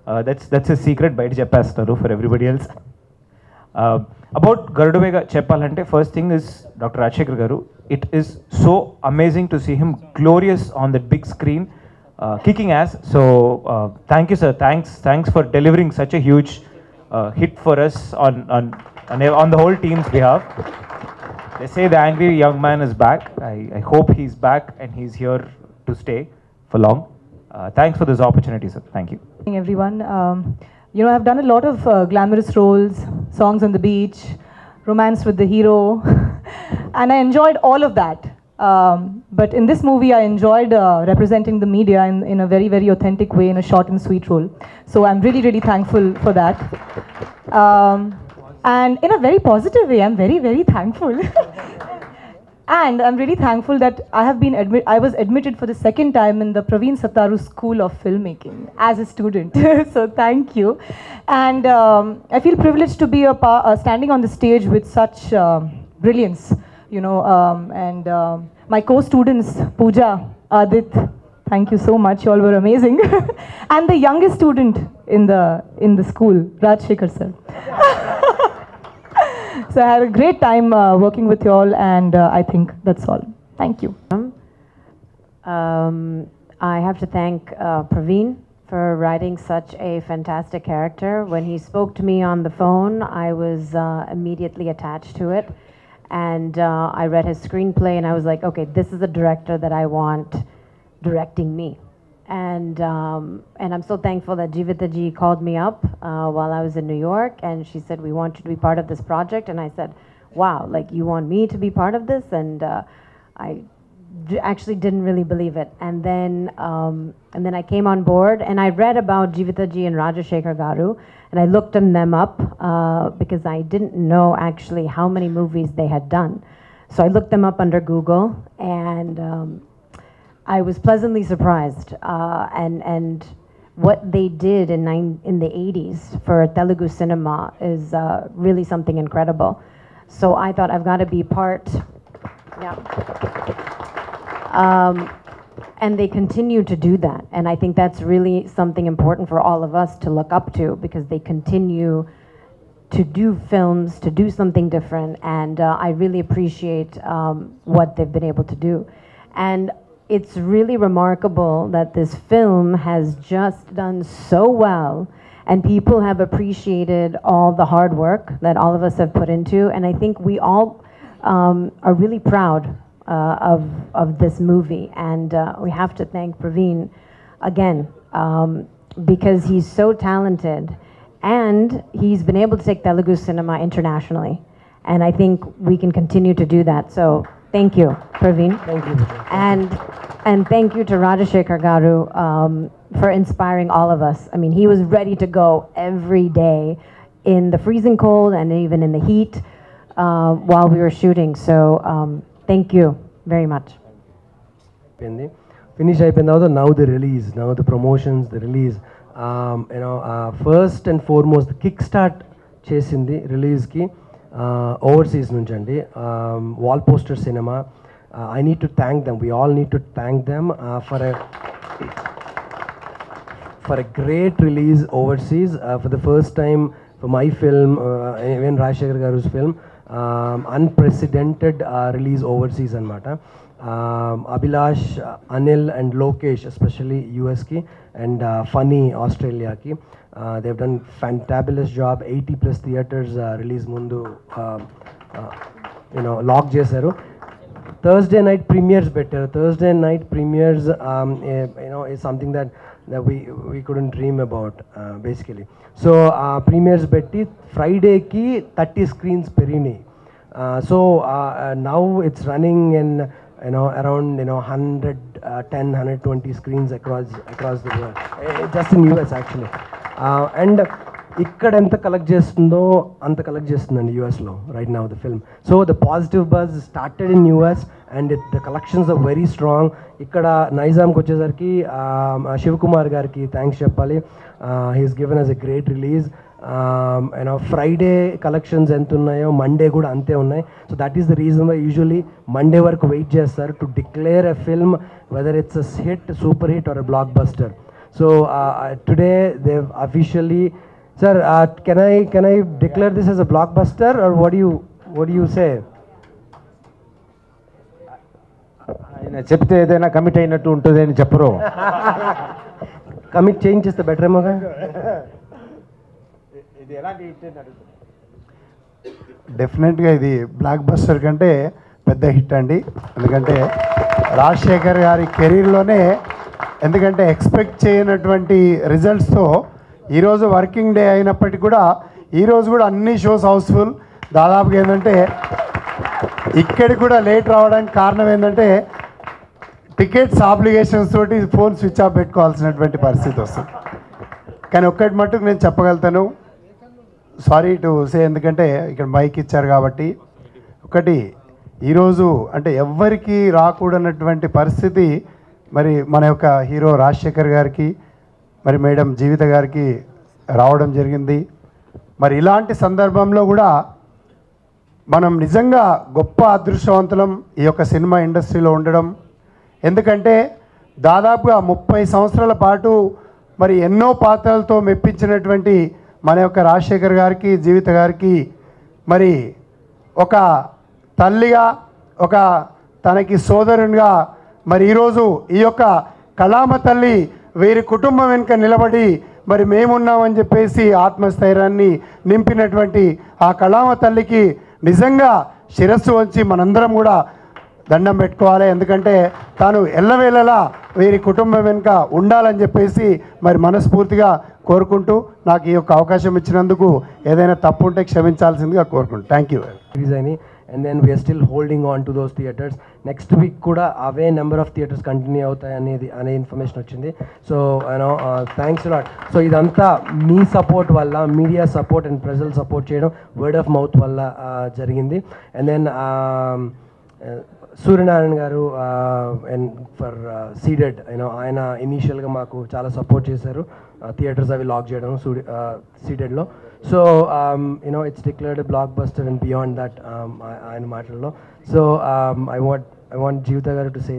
that's that's a secret బయట చెప్పేస్తారు for everybody else about Garudavega చెప్పాలంటే first thing is doctor Rajasekhar garu it is so amazing to see him glorious on that big screen kicking ass so thank you sir thanks thanks for delivering such a huge hit for us on on on the whole team's behalf They say the angry young man is back. I, I hope he's back and he's here to stay for long. Uh, thanks for this opportunity, sir. Thank you. morning, everyone. Um, you know, I've done a lot of uh, glamorous roles, songs on the beach, romance with the hero, and I enjoyed all of that. Um, but in this movie, I enjoyed uh, representing the media in, in a very, very authentic way, in a short and sweet role. So I'm really, really thankful for that. Um, and in a very positive way, I'm very, very thankful. And I'm really thankful that I have been admit I was admitted for the second time in the Praveen Sataru School of Filmmaking as a student. so thank you. And um, I feel privileged to be a pa- uh, standing on the stage with such um brilliance, you know. Um, and um, my co-students, Pooja, Adit, thank you so much. You all were amazing. and the youngest student in the in the school, Raj Shekhar sir. so I had a great time uh, working with you all, and uh, I think that's all. Thank you. Um, I have to thank uh, Praveen for writing such a fantastic character. When he spoke to me on the phone, I was uh, immediately attached to it. And uh, I read his screenplay and I was like, okay, this is the director that I want directing me. And, um, and I'm so thankful that Jivita ji called me up uh, while I was in New York and she said, we want you to be part of this project. And I said, wow, like you want me to be part of this? And uh, I d- actually didn't really believe it. And then, um, and then I came on board and I read about Jivita ji and Rajashekar Garu and I looked them them up uh, because I didn't know actually how many movies they had done. So I looked them up under Google and um, I was pleasantly surprised. Uh, and, and what they did in, nine, in the 80s for Telugu cinema is uh, really something incredible. So I thought I've got to be part. Yeah. Um, and they continue to do that. And I think that's really something important for all of us to look up to because they continue to do films, to do something different. And uh, I really appreciate um, what they've been able to do. And it's really remarkable that this film has just done so well and people have appreciated all the hard work that all of us have put into. And I think we all um, are really proud uh, of, of this movie. And uh, we have to thank Praveen again um, because he's so talented and he's been able to take Telugu cinema internationally. And I think we can continue to do that. So thank you, Praveen. Thank you. And, and thank you to Rajashekar Garu um, for inspiring all of us. I mean, he was ready to go every day in the freezing cold and even in the heat uh, while we were shooting. So um, thank you very much. అయిపోయింది ఫినిష్ అయిపోయిన తర్వాత now the release now the promotions the release you know first and foremost kick start చేసింది రిలీజ్కి ఓవర్సీస్ నుంచి అండి wall poster cinema I need to thank them we all need to thank them for a for a great release overseas uh, for the first time for my film, uh, even Rajshekhar Garu's film, um, unprecedented uh, release overseas anamata. Um, Abhilash, uh, Anil and Lokesh, especially US ki and uh, Funny Australia ki. Uh, they've done fantabulous job. 80 plus theaters uh, release mundu, uh, uh, you know, lock చేశారు థర్స్డే నైట్ ప్రీమియర్స్ పెట్టారు Thursday night premieres you know is something that that we we couldn't dream about uh, basically so uh, premieres పెట్టి ఫ్రైడేకి థర్టీ స్క్రీన్స్ పెరిగినాయి సో now it's running in you know around you know 100 uh, 10 120 screens across across the world Eh, just in us actually uh, and ఇక్కడ ఎంత కలెక్ట్ చేస్తుందో అంత కలెక్ట్ చేస్తుందండి యూఎస్లో right now the film so the positive buzz started in US and the collections are very strong ఇక్కడ నైజాంకి వచ్చేసరికి శివకుమార్ గారికి థ్యాంక్స్ చెప్పాలి he's given us a great release you know Friday collections ఎంత ఉన్నాయో మండే కూడా అంతే ఉన్నాయి so that is the reason why usually Monday వరకు వెయిట్ చేస్తారు to declare a film whether it's a hit super hit or a blockbuster So uh, uh, today they've officially, sir, uh, can I can I declare this as a blockbuster or what do you what do you say? ఆయన చెప్తే ఏదైనా కమిట్ అయినట్టు ఉంటుంది అని చెప్పరు కమిట్ చేంజ్ చేస్తే బెటర్ ఏమోగా ఇది ఎలాంటి hit అని అడుగుతున్నా. డెఫినెట్గా ఇది బ్లాక్ బస్టర్ కంటే పెద్ద హిట్ అండి ఎందుకంటే రాజశేఖర్ గారి కెరీర్లోనే ఎందుకంటే ఎక్స్పెక్ట్ చేయనటువంటి రిజల్ట్స్తో ఈరోజు వర్కింగ్ డే అయినప్పటికీ కూడా ఈరోజు కూడా అన్ని షోస్ హౌస్ఫుల్ దాదాపుగా ఏంటంటే ఇక్కడికి కూడా లేట్ రావడానికి కారణం ఏంటంటే టికెట్స్ ఆబ్లిగేషన్స్ తోటి ఫోన్ స్విచ్ ఆఫ్ పెట్టుకోవాల్సినటువంటి పరిస్థితి వస్తుంది కానీ ఒక్కటి మట్టుకు నేను చెప్పగలుగుతాను సారీ టు సే ఎందుకంటే ఇక్కడ మైక్ ఇచ్చారు కాబట్టి ఒకటి ఈరోజు అంటే ఎవ్వరికి రాకూడనటువంటి పరిస్థితి మరి మన యొక్క హీరో రాజశేఖర్ గారికి మరి మేడం జీవిత గారికి రావడం జరిగింది మరి ఇలాంటి సందర్భంలో కూడా మనం నిజంగా గొప్ప అదృష్టవంతులం ఈ యొక్క సినిమా ఇండస్ట్రీలో ఉండడం ఎందుకంటే దాదాపుగా ముప్పై సంవత్సరాల పాటు మరి ఎన్నో పాత్రలతో మెప్పించినటువంటి మన యొక్క రాజశేఖర్ గారికి జీవిత గారికి మరి ఒక తల్లిగా ఒక తనకి సోదరునిగా మరి ఈరోజు ఈ యొక్క కళామ తల్లి వీరి కుటుంబం వెనుక నిలబడి మరి మేమున్నామని చెప్పేసి ఆత్మస్థైర్యాన్ని నింపినటువంటి ఆ కళామ తల్లికి నిజంగా శిరస్సు వంచి మనందరం కూడా దండం పెట్టుకోవాలి ఎందుకంటే తాను ఎల్లవేళలా వీరి కుటుంబం వెనుక ఉండాలని చెప్పేసి మరి మనస్ఫూర్తిగా కోరుకుంటూ నాకు ఈ యొక్క అవకాశం ఇచ్చినందుకు ఏదైనా తప్పు ఉంటే క్షమించాల్సిందిగా కోరుకుంటూ థ్యాంక్ యూ రిలీజ్ అయినాయి and then we're still holding on to those theatres next week కూడా అవే నెంబర్ ఆఫ్ థియేటర్స్ కంటిన్యూ అవుతాయి అనేది అనే ఇన్ఫర్మేషన్ వచ్చింది so you know thanks lot so ఇదంతా మీ సపోర్ట్ వల్ల మీడియా సపోర్ట్ అండ్ ప్రజల సపోర్ట్ చేయడం వర్డ్ ఆఫ్ మౌత్ వల్ల uh, జరిగింది and then Suryanarayana garu and for Ceded you know ఆయన ఇనీషియల్గా మాకు చాలా సపోర్ట్ చేశారు థియేటర్స్ అవి లాక్ చేయడం సూడి సీడెడ్లో so you know it's declared block buster and beyond that ఆయన మాటల్లో so I want I want Jeevitha garu to సే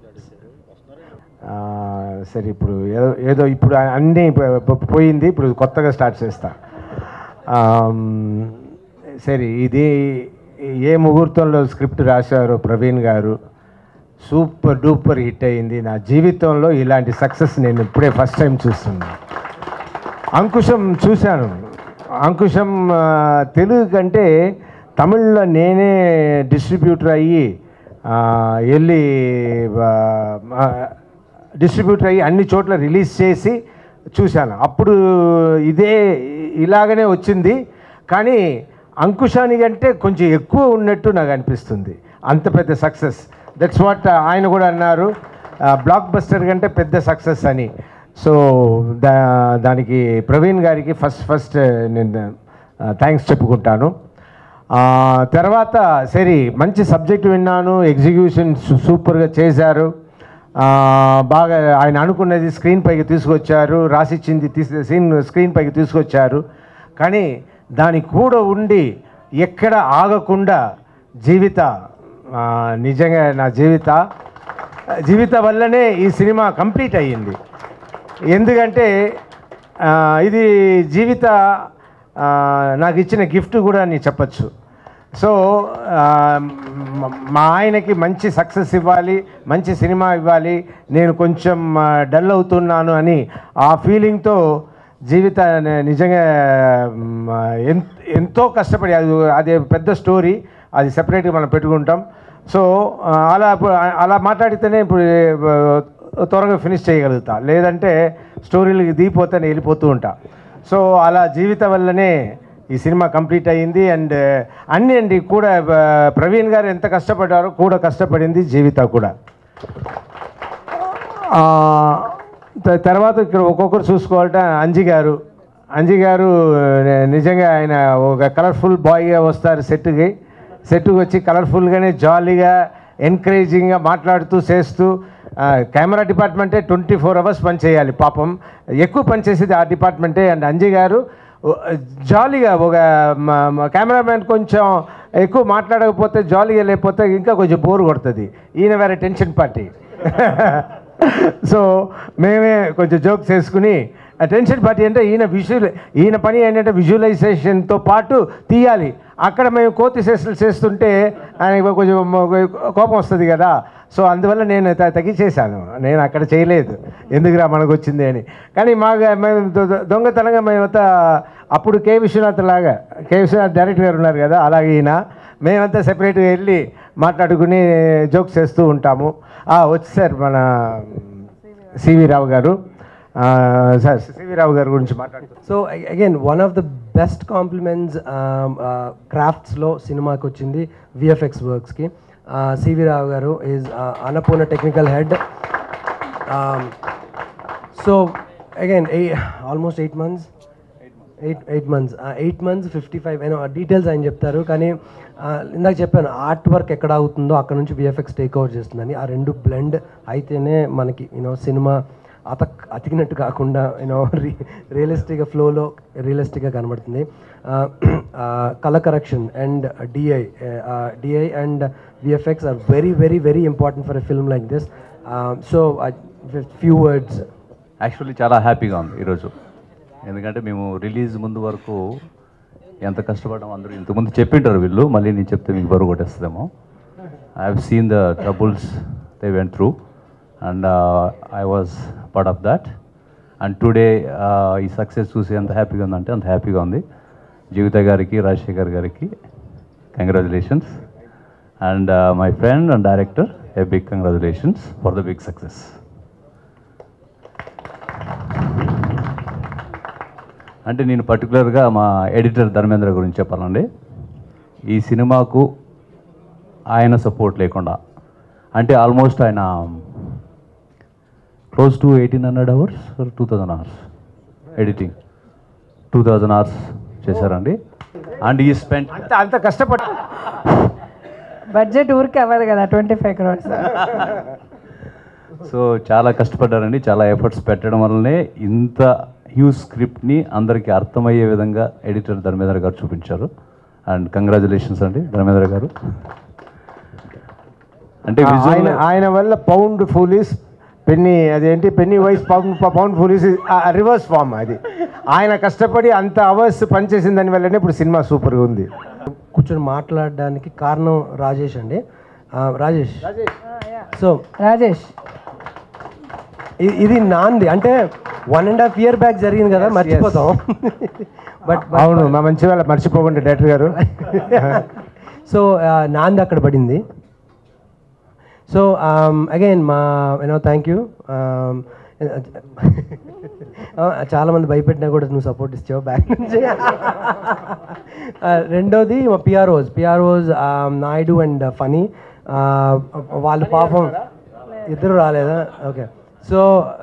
ఆ, సరే ఇప్పుడు ఏదో ఏదో ఇప్పుడు అన్నీ పో- పో- పోయింది ఇప్పుడు కొత్తగా స్టార్ట్ చేస్తా ఆమ్, సరే ఇది ఏ ముహూర్తంలో స్క్రిప్ట్ రాశారు ప్రవీణ్ గారు సూపర్ డూపర్ హిట్ అయింది నా జీవితంలో ఇలాంటి సక్సెస్ నేను ఇప్పుడే ఫస్ట్ టైం చూస్తున్నాను అంకుశం చూశాను అంకుశం ఆ, తెలుగు కంటే తమిళ్లో నేనే డిస్ట్రిబ్యూటర్ అయ్యి ఆ, వెళ్ళి డిస్ట్రిబ్యూటర్ అయ్యి అన్ని చోట్ల రిలీజ్ చేసి చూశాను అప్పుడు ఇదే ఇలాగనే వచ్చింది కానీ అంకుశానికంటే కొంచెం ఎక్కువ ఉన్నట్టు నాకు అనిపిస్తుంది అంత పెద్ద సక్సెస్ దట్స్ వాట్ ఆయన కూడా అన్నారు బ్లాక్ బస్టర్ కంటే పెద్ద సక్సెస్ అని సో దా దానికి ప్రవీణ్ గారికి ఫస్ట్ ఫస్ట్ నేను థ్యాంక్స్ చెప్పుకుంటాను ఆ, తర్వాత సరే మంచి సబ్జెక్ట్ విన్నాను ఎగ్జిక్యూషన్ సు- సూపర్గా చేశారు ఆ, బాగా ఆయన అనుకున్నది స్క్రీన్ పైకి తీసుకొచ్చారు రాసిచ్చింది తీసి సీన్ స్క్రీన్ పైకి తీసుకొచ్చారు కానీ దానికి కూడా ఉండి ఎక్కడ ఆగకుండా జీవిత ఆ, నిజంగా నా జీవిత జీవిత వల్లనే ఈ సినిమా కంప్లీట్ అయ్యింది ఎందుకంటే ఆ, ఇది జీవిత ఆ, నాకు ఇచ్చిన గిఫ్ట్ కూడా నేను చెప్పచ్చు సో ఆ, మ- మా ఆయనకి మంచి సక్సెస్ ఇవ్వాలి మంచి సినిమా ఇవ్వాలి నేను కొంచెం డల్ అవుతున్నాను అని ఆ ఫీలింగ్తో జీవిత ని- నిజంగా మ్, ఎన్- ఎంతో కష్టపడి అది అది పెద్ద స్టోరీ అది సెపరేట్గా మనం పెట్టుకుంటాం సో ఆ, అలా ఇప్పుడు అలా మాట్లాడితేనే ఇప్పుడు ఆ, త్వరగా ఫినిష్ చేయగలుగుతా లేదంటే స్టోరీలకి దిగిపోతే నేను వెళ్ళిపోతూ ఉంటా సో అలా జీవితం వల్లనే ఈ సినిమా కంప్లీట్ అయ్యింది అండ్ అన్నీ అండి కూడా ఆ, ప్రవీణ్ గారు ఎంత కష్టపడ్డారో కూడా కష్టపడింది జీవిత కూడా ఆ, త- తర్వాత ఇక్కడ ఒక్కొక్కరు చూసుకోవాలంటే అంజి గారు అంజి గారు ని- నిజంగా ఆయన ఒక కలర్ఫుల్ బాయ్గా వస్తారు సెట్కి సెట్కి వచ్చి కలర్ఫుల్గానే జాలీగా ఎంకరేజింగ్గా మాట్లాడుతూ చేస్తూ ఆ, కెమెరా డిపార్ట్మెంటే ట్వంటీ ఫోర్ అవర్స్ పని చేయాలి పాపం ఎక్కువ పని చేసేది ఆ డిపార్ట్మెంటే అండ్ అంజి గారు ఓ- జాలీగా ఒక మ- మ- కెమెరామ్యాన్ కొంచెం ఎక్కువ మాట్లాడకపోతే జాలీగా లేకపోతే ఇంకా కొంచెం బోర్ కొడుతుంది ఈయన వేరే టెన్షన్ పార్టీ సో మేమే కొంచెం జోక్స్ వేసుకుని టెన్షన్ పార్టీ అంటే ఈయన విజువల్ ఈయన పని ఏంటంటే విజువలైజేషన్తో పాటు తీయాలి అక్కడ మేము కోతి చేష్టలు చేస్తుంటే ఆయనకి కొంచెం కోపం వస్తుంది కదా సో అందువల్ల నేను త- తగ్గించేశాను నేను అక్కడ చేయలేదు ఎందుకురా మనకు వచ్చింది అని కానీ మాకు మేము దొ- దొ- దొంగతనంగా మేమంతా అప్పుడు కే విశ్వనాథ్ లాగా కే విశ్వనాథ్ డైరెక్టర్ గారు ఉన్నారు కదా అలాగే ఈయన మేమంతా సెపరేట్గా వెళ్ళి మాట్లాడుకుని జోక్స్ చేస్తూ ఉంటాము ఆ, వచ్చేసారు మన సివి రావు గారు ఆ, సార్ సివి రావు గారి గురించి మాట్లాడుతున్నాం so again one of the best compliments క్రాఫ్ట్స్లో సినిమాకి వచ్చింది విఎఫ్ఎక్స్ వర్క్స్కి CV Rao garu is Annapurna technical head so again almost eight months eight eight months eight months fifty five అయినా డీటెయిల్స్ ఆయన చెప్తారు కానీ ఆ, ఇందాక చెప్పాను ఆర్ట్ వర్క్ ఎక్కడ అవుతుందో అక్కడ నుంచి విఎఫ్ఎక్స్ టేక్ ఓవర్ చేస్తుందని ఆ రెండు బ్లెండ్ అయితేనే మనకి యూనో సినిమా అత అతికినట్టు కాకుండా యూనో రి రియలిస్టిక్గా ఫ్లోలో రియలిస్టిక్గా కనబడుతుంది colour correction and DI DI and VFX are very very very important for a film like this so few words actually చాలా హ్యాపీగా ఉంది ఈరోజు ఎందుకంటే మేము రిలీజ్ ముందు వరకు ఎంత కష్టపడ్డాం అందరూ ఇంతకుముందు చెప్పింటారు వీళ్ళు మళ్ళీ నేను చెప్తే మీకు బరువు కొట్టేస్తుందేమో I have seen the troubles they went through and I was part of that and today ఈ సక్సెస్ చూసి ఎంత హ్యాపీగా ఉందంటే అంత హ్యాపీగా ఉంది జీవిత గారికి రాజశేఖర్ గారికి congratulations and my friend and director a big congratulations for the big success అంటే నేను పర్టికులర్గా మా ఎడిటర్ ధర్మేంద్ర గురించి చెప్పాలండి ఈ సినిమాకు ఆయన సపోర్ట్ లేకుండా అంటే ఆల్మోస్ట్ ఆయన close to eighteen hundred hours two thousand hours editing two thousand hours చేశారండి అండ్ ఈ స్పెండ్ అంత అంత కష్టపడి బడ్జెట్ ఊరికి అవ్వదు కదా ట్వంటీ ఫైవ్ క్రోర్స్ సో చాలా కష్టపడ్డారండి చాలా ఎఫర్ట్స్ పెట్టడం వల్లనే ఇంత హ్యూజ్ స్క్రిప్ట్ని అందరికీ అర్థమయ్యే విధంగా ఎడిటర్ ధర్మేంద్ర గారు చూపించారు అండ్ కంగ్రాచులేషన్స్ అండి ధర్మేంద్ర గారు అంటే ఆ, visual- ఆయన ఆయన వల్ల పౌండ్ ఫూలీస్ పెన్ని అదేంటి penny wise pound pound foolish reverse form అది ఆయన కష్టపడి అంత అవర్స్ పనిచేసిన దాని వల్లనే ఇప్పుడు సినిమా సూపర్గా ఉంది కూర్చొని మాట్లాడడానికి కారణం రాజేష్ అండి ఆ, రాజేష్ సో రాజేష్ ఇ- ఇది నాంది అంటే one and half year back జరిగింది కదా మర్చిపోతాం బట్ అవును మా మంచి వాళ్ళ మర్చిపోకండి డైరెక్టర్ గారు సో నాంది అక్కడ పడింది సో అగైన్ మా యూనో థ్యాంక్ యూ చాలామంది భయపెట్టినా కూడా నువ్వు సపోర్ట్ ఇచ్చావు బ్యాక్ నుంచి ఆ, రెండోది మా PROs PROs Naidu and Phani వాళ్ళు పాపం ఇద్దరు రాలేదా ఓకే సో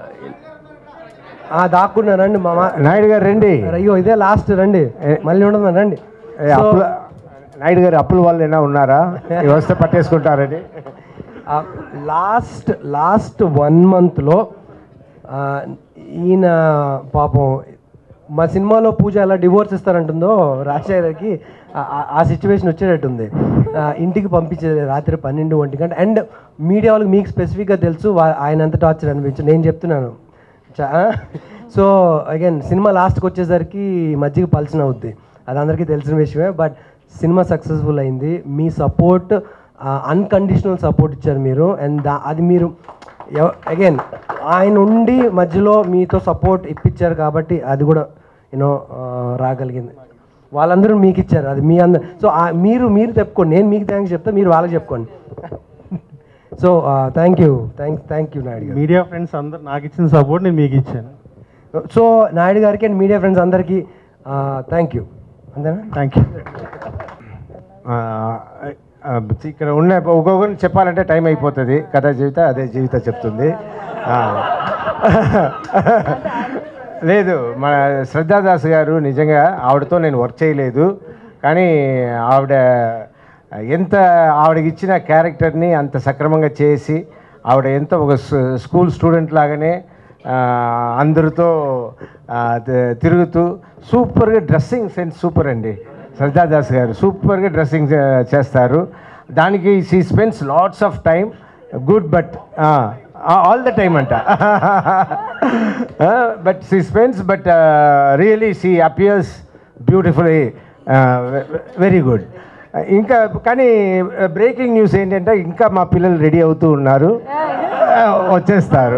దాక్కున్నా రండి మామ నాయుడు గారు రండి అయ్యో ఇదే లాస్ట్ రండి మళ్ళీ ఉండదు రండి ఏ, అప్పుల నాయుడు గారు అప్పుల వాళ్ళు ఏమైనా ఉన్నారా ఈ వస్తే పట్టేసుకుంటారని లాస్ట్ లాస్ట్ వన్ మంత్లో ఈయన పాపం మా సినిమాలో పూజ ఎలా డివోర్స్ ఇస్తారంటుందో రాజశేఖర్కి ఆ- ఆ- ఆ సిచ్యువేషన్ వచ్చేటట్టుంది ఆ, ఇంటికి పంపించేది రాత్రి పన్నెండు ఒంటి గంట అండ్ మీడియా వాళ్ళకి మీకు స్పెసిఫిక్గా తెలుసు వా- ఆయన ఎంత టార్చర్ అనిపించు నేను చెప్తున్నాను చా సో అగైన్ సినిమా లాస్ట్కి వచ్చేసరికి మజ్జిగ పల్చన అవుద్ది అది అందరికీ తెలిసిన విషయమే బట్ సినిమా సక్సెస్ఫుల్ అయింది మీ సపోర్ట్ అన్కండిషనల్ సపోర్ట్ ఇచ్చారు మీరు అండ్ దా అది మీరు అగైన్ ఆయన ఉండి మధ్యలో మీతో సపోర్ట్ ఇప్పించారు కాబట్టి అది కూడా యూనో రాగలిగింది వాళ్ళందరూ మీకు ఇచ్చారు అది మీ అందరు సో మీరు మీరు చెప్పుకోండి నేను మీకు థ్యాంక్స్ చెప్తా మీరు వాళ్ళకి చెప్పుకోండి so thank you thank thank you Naidu గారు మీడియా ఫ్రెండ్స్ అందరు నాకు ఇచ్చిన సపోర్ట్ నేను మీకు ఇచ్చాను సో నాయుడు గారికి అండ్ మీడియా ఫ్రెండ్స్ అందరికీ థ్యాంక్ యూ అంతేనా థ్యాంక్ యూ ఆ, ఆ, ఇక్కడ ఉన్న ఒక్కొక్కరిని చెప్పాలంటే టైం అయిపోతుంది కథ జీవిత అదే జీవిత చెప్తుంది ఆ. లేదు మన శ్రద్ధాదాస్ గారు నిజంగా ఆవిడతో నేను వర్క్ చేయలేదు కానీ ఆవిడ ఎంత ఆవిడకి ఇచ్చిన క్యారెక్టర్ని అంత సక్రమంగా చేసి ఆవిడ ఎంత ఒక స్- స్కూల్ స్టూడెంట్ లాగానే ఆ, అందరితో ఆ, తి- తిరుగుతూ సూపర్గా డ్రెస్సింగ్ సెన్స్ సూపర్ అండి శ్రద్ధాదాస్ గారు సూపర్గా డ్రెస్సింగ్ చే- చేస్తారు దానికి she spends lots of time good but all the time అంట but she spends but really she appears beautifully very good ఇంకా కానీ బ్రేకింగ్ న్యూస్ ఏంటంటే ఇంకా మా పిల్లలు రెడీ అవుతూ ఉన్నారు వచ్చేస్తారు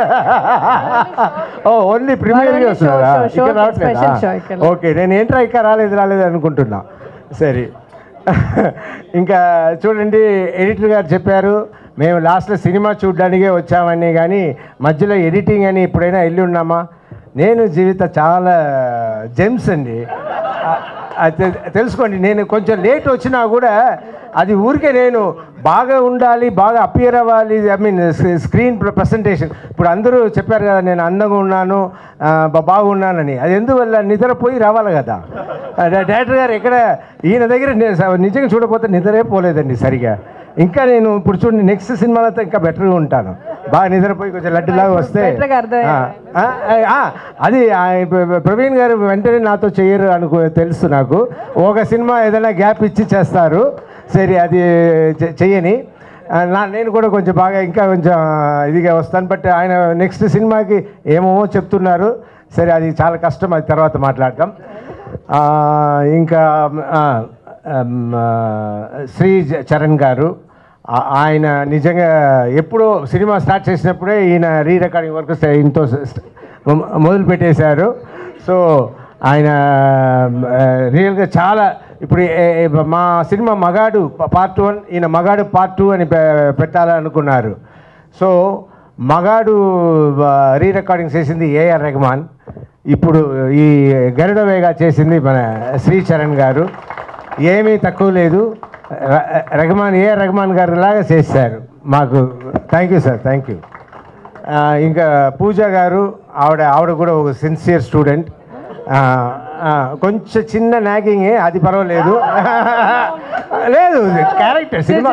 ఓ ఓన్లీ ప్రీమియర్ only show, వస్తున్నారా show, show ఇక్కడ కి special show ఇక్కడ. రావట్లేదా ఓకే నేను ఏంట్రా ఇంకా రాలేదు రాలేదు అనుకుంటున్నా సరే ఇంకా చూడండి ఎడిటర్ గారు చెప్పారు మేము లాస్ట్లో సినిమా చూడడానికే వచ్చామని కానీ మధ్యలో ఎడిటింగ్ అని ఎప్పుడైనా వెళ్ళి ఉన్నామా నేను జీవిత చాలా జెమ్స్ అండి ఆ- అది తె- తెలుసుకోండి నేను కొంచెం లేట్ వచ్చినా కూడా అది ఊరికే నేను బాగా ఉండాలి బాగా అపియర్ అవ్వాలి ఐ మీన్ స్క్రీన్ ప్రజెంటేషన్ ఇప్పుడు అందరూ చెప్పారు కదా నేను అందంగా ఉన్నాను ఆ, బా- బాగున్నానని అది ఎందువల్ల నిద్రపోయి రావాలి కదా ఆ, డా- డైరెక్టర్ గారు ఎక్కడ ఈయన దగ్గర నేను స- నిజంగా చూడకపోతే నిద్రే పోలేదండి సరిగా ఇంకా నేను ఇప్పుడు చూడండి నెక్స్ట్ సినిమాలో అయితే ఇంకా బెటర్గా ఉంటాను బాగా నిద్రపోయి కొంచెం లడ్డులాగా వస్తే Better గా అర్థమైంది. ఆ, ఆ, ఆ, అది ఆ, ప్ర- ప్రవీణ్ గారు వెంటనే నాతో చేయరు అనుకో తెలుసు నాకు ఒక సినిమా ఏదైనా గ్యాప్ ఇచ్చి చేస్తారు సరే అది చె- చెయ్యని ఆ, నా నేను కూడా కొంచెం బాగా ఇంకా కొంచెం ఇదిగా వస్తాను బట్ ఆయన నెక్స్ట్ సినిమాకి ఏమో చెప్తున్నారు సరే అది చాలా కష్టం అది తర్వాత మాట్లాడతాం ఆ, ఇంకా ఆ, ఆమ్, ఆ, శ్రీ జ- చరణ్ గారు ఆ- ఆయన నిజంగా ఎప్పుడో సినిమా స్టార్ట్ చేసినప్పుడే ఈయన రీ రికార్డింగ్ వర్క్ ఈయనతో మొదలు పెట్టేశారు సో ఆయన ఆ, రియల్గా చాలా ఇప్పుడు ఏ- ఏ- మా సినిమా మగాడు పార్ట్ వన్ ఈయన మగాడు పార్ట్ టూ అని పె- పెట్టాలనుకున్నారు సో మగాడు రీ రికార్డింగ్ చేసింది ఏఆర్ రెహమాన్ ఇప్పుడు ఈ గరుడ వేగా చేసింది మన శ్రీ చరణ్ గారు ఏమీ తక్కువ లేదు ర- రెహమాన్ ఏ రెహమాన్ గారు లాగా చేశారు మాకు thank you sir thank you ఇంకా పూజ గారు ఆవిడ ఆవిడ కూడా ఒక సిన్సియర్ స్టూడెంట్ కొంచెం చిన్న నాగింగే అది పర్వాలేదు లేదు క్యారెక్టర్ సినిమా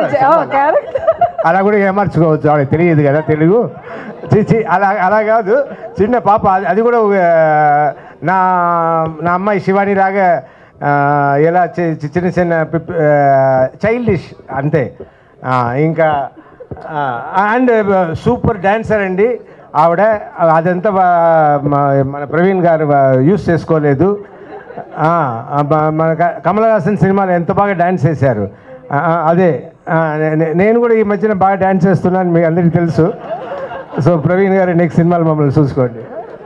అలా కూడా ఏమర్చుకోవచ్చు ఆవిడకి తెలియదు కదా తెలుగు చి చి అలా అలా కాదు చిన్న పాప అది- అది కూడా ఒక, నా నా అమ్మాయి శివాని లాగా ఆ, ఎలా చి- చి- చిన్న చిన్న చైల్డిష్ అంతే ఆ, ఇంకా అండ్ సూపర్ డాన్సర్ అండి ఆవిడ అదంతా వా- మా- మన ప్రవీణ్ గారు యూస్ చేసుకోలేదు ఆ, ఆ, బ- మన క- కమల్ హాసన్ సినిమాలో ఎంత బాగా డాన్స్ చేశారు ఆ, ఆ, అదే ఆ, నే- నేను కూడా ఈ మధ్యన బాగా డాన్స్ చేస్తున్నాను మీకు అందరికీ తెలుసు సో ప్రవీణ్ గారు నెక్స్ట్ సినిమాలు మమ్మల్ని చూసుకోండి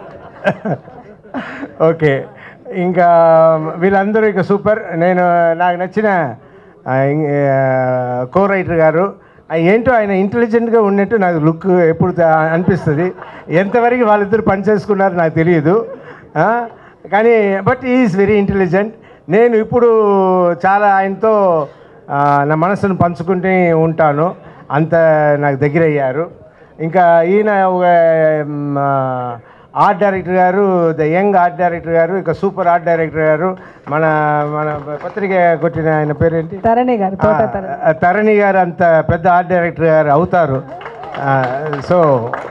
ఓకే ఇంకా వీళ్ళందరూ ఇక సూపర్ నేను నాకు నచ్చిన కో రైటర్ గారు ఆ ఏంటో ఆయన ఇంటెలిజెంట్గా ఉన్నట్టు నాకు లుక్ ఎప్పుడు త- అనిపిస్తుంది ఎంతవరకు వాళ్ళిద్దరు పని చేసుకున్నారో నాకు తెలియదు ఆ, కానీ బట్ ఈజ్ వెరీ ఇంటెలిజెంట్ నేను ఇప్పుడు చాలా ఆయనతో ఆ, నా మనసును పంచుకుంటూ ఉంటాను అంత నాకు దగ్గర అయ్యారు ఇంకా ఈయన ఒక మ్, ఆ, ఆర్ట్ డైరెక్టర్ గారు ద యంగ్ ఆర్ట్ డైరెక్టర్ గారు ఇక సూపర్ ఆర్ట్ డైరెక్టర్ గారు మన మన పత్రిక కొట్టిన ఆయన పేరేంటి తరణి గారు తోట తరణి ఆ, తరణి గారు అంత పెద్ద ఆర్ట్ డైరెక్టర్ గారు అవుతారు so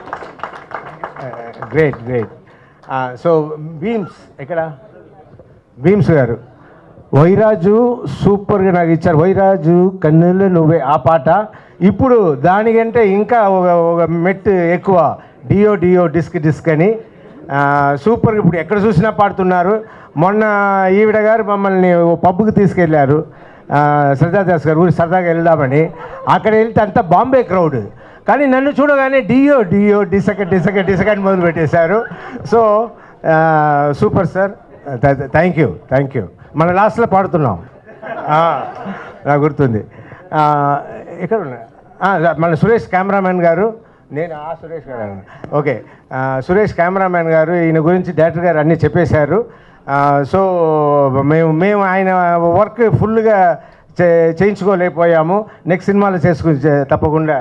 great great so Bheems ఎక్కడ భీమ్స్ గారు వైరాజు సూపర్గా నాకు ఇచ్చారు వైరాజు కన్నులు నువ్వే ఆ పాట ఇప్పుడు దానికంటే ఇంకా ఒక ఒక మెట్ ఎక్కువ డియో డియో డిస్క్ డిస్క్ అని ఆ, సూపర్గా ఇప్పుడు ఎక్కడ చూసినా పాడుతున్నారు మొన్న ఈవిడ గారు మమ్మల్ని ఓ పబ్కి తీసుకెళ్ళారు ఆ, శ్రద్ధాదాస్ గారు ఊరి సరదాగా వెళ్దామని అక్కడ వెళ్తే అంతా బాంబే క్రౌడ్ కానీ నన్ను చూడగానే డియో డియో డిసక డిసక డిసక అని మొదలు పెట్టేశారు so super sir thank you thank you మన లాస్ట్లో పాడుతున్నాం ఆ, నాకు గుర్తుంది ఆ, ఎక్కడ ఉన్నా ఆ, మన సురేష్ కెమెరామెన్ గారు నేను ఆ సురేష్ గారు ఓకే ఆ, సురేష్ కెమెరామెన్ గారు ఈయన గురించి డైరెక్టర్ గారు అన్నీ చెప్పేశారు ఆ, సో మేము మేము ఆయన వర్క్ ఫుల్గా చే చేయించుకోలేకపోయాము నెక్స్ట్ సినిమాలో చేసుకు చే- తప్పకుండా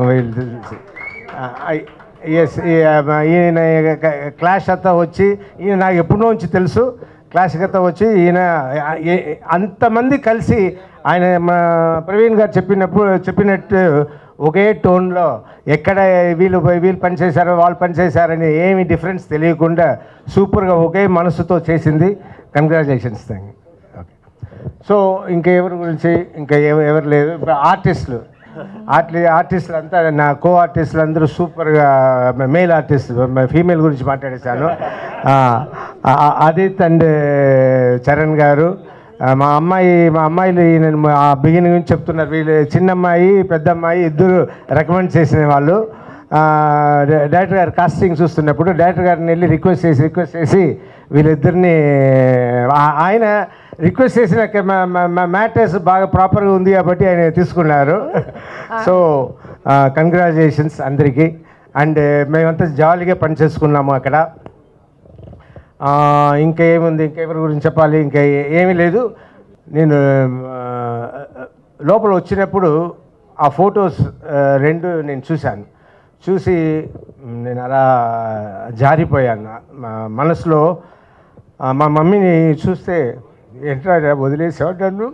ఎస్ ఈయన క్లాష్ అంతా వచ్చి ఈయన నాకు ఎప్పటి నుంచి తెలుసు క్లాష్ అంతా వచ్చి ఈయన ఏ- అంతమంది కలిసి ఆయన మా ప్రవీణ్ గారు చెప్పినప్పుడు చెప్పినట్టు ఒకే టోన్లో ఎక్కడ వీళ్ళు వీళ్ళు పని చేశారో వాళ్ళు పని చేశారని ఏమి డిఫరెన్స్ తెలియకుండా సూపర్గా ఒకే మనసుతో చేసింది కంగ్రాచులేషన్స్ థ్యాంక్ సో ఇంకా ఎవరి గురించి ఇంకా ఎవ- ఎవరు లేదు ఇప్పుడు ఆర్టిస్టులు ఆర్టి ఆర్టిస్టులు అంతా నా కో ఆర్టిస్టులు అందరూ సూపర్గా మేల్ ఆర్టిస్ట్ ఫీమేల్ గురించి మాట్లాడేశాను ఆ, ఆ, ఆదిత్ అండ్ చరణ్ గారు ఆ, మా అమ్మాయి మా అమ్మాయిలు నేను ఆ బిగినింగ్ నుంచి చెప్తున్నారు వీళ్ళు చిన్న అమ్మాయి పెద్ద అమ్మాయి ఇద్దరు రికమెండ్ చేసిన వాళ్ళు ఆ, డై- డైరెక్టర్ గారు కాస్టింగ్ చూస్తున్నప్పుడు డైరెక్టర్ గారిని వెళ్ళి రిక్వెస్ట్ చేసి రిక్వెస్ట్ చేసి వీళ్ళిద్దరిని ఆ- ఆయన రిక్వెస్ట్ చేసిన మ్యాటర్స్ బాగా ప్రాపర్గా ఉంది కాబట్టి ఆయన తీసుకున్నారు సో కంగ్రాచులేషన్స్ అందరికీ అండ్ మేమంతా జాలీగా పనిచేసుకున్నాము అక్కడ ఆ, ఇంకా ఏముంది ఇంకా ఎవరి గురించి చెప్పాలి ఇంకా ఏ- ఏమీ లేదు నేను ఆ, లోపల వచ్చినప్పుడు ఆ ఫొటోస్ ఆ, రెండు నేను చూశాను చూసి మ్, నేను అలా జారిపోయాను మా మనసులో ఆ, మా మమ్మీని చూస్తే ఏంట్రా రా వదిలేసావు నన్ను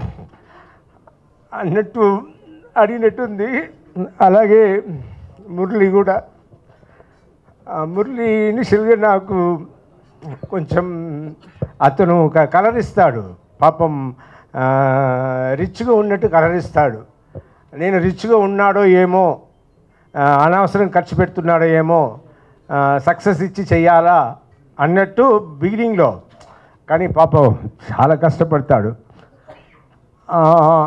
అన్నట్టు అడిగినట్టుంది అలాగే మురళి కూడా ఆ మురళి ఇనిషియల్గా నాకు కొంచెం అతను ఒక కలర్ ఇస్తాడు పాపం ఆ, రిచ్గా ఉన్నట్టు కలర్ ఇస్తాడు నేను రిచ్గా ఉన్నాడో ఏమో ఆ, అనవసరం ఖర్చు పెడుతున్నాడో ఏమో సక్సెస్ ఇచ్చి చెయ్యాలా అన్నట్టు బిగినింగ్లో కానీ పాపం చాలా కష్టపడతాడు ఆ,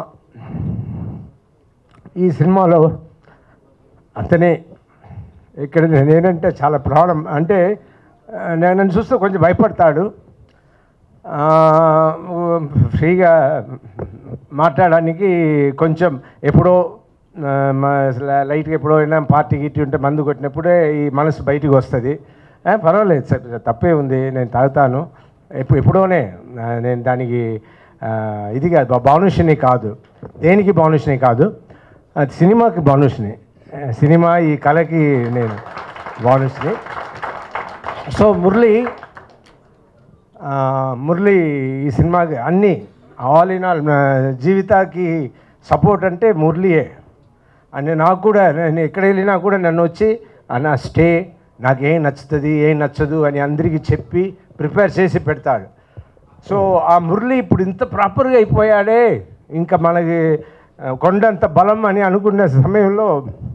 ఈ సినిమాలో అతనే ఇక్కడ నేనంటే చాలా ప్రాబ్లం అంటే ఆ, నేను నన్ను చూస్తే కొంచెం భయపడతాడు ఆ, ఫ్రీగా మాట్లాడడానికి కొంచెం ఎప్పుడో ఆ, మా లైట్గా ఎప్పుడో అయినా పార్టీ గిట్టి ఉంటే మందు కొట్టినప్పుడే ఈ మనసు బయటికి వస్తుంది ఆ, పర్వాలేదు సార్ తప్పే ఉంది నేను తాగుతాను ఎప్పుడు ఎప్పుడోనే ఆ, నేను దానికి ఆ, ఇది కాదు బానుషిని కాదు దేనికి బానుషిని కాదు అది సినిమాకి బానుషిని ఆ, సినిమా ఈ కళకి నేను బానుషిని సో మురళి ఆ, మురళి ఈ సినిమాకి అన్నీ ఆల్ ఇన్ ఆల్ జీవితాకి సపోర్ట్ అంటే మురళియే అని నాకు కూడా నేను ఎక్కడ వెళ్ళినా కూడా నన్ను వచ్చి అన్న స్టే నాకు ఏం నచ్చుతుంది ఏం నచ్చదు అని అందరికీ చెప్పి ప్రిపేర్ చేసి పెడతాడు సో ఆ మురళి ఇప్పుడు ఇంత ప్రాపర్గా అయిపోయాడే ఇంకా మనకి ఆ, కొండంత బలం అని అనుకున్న సమయంలో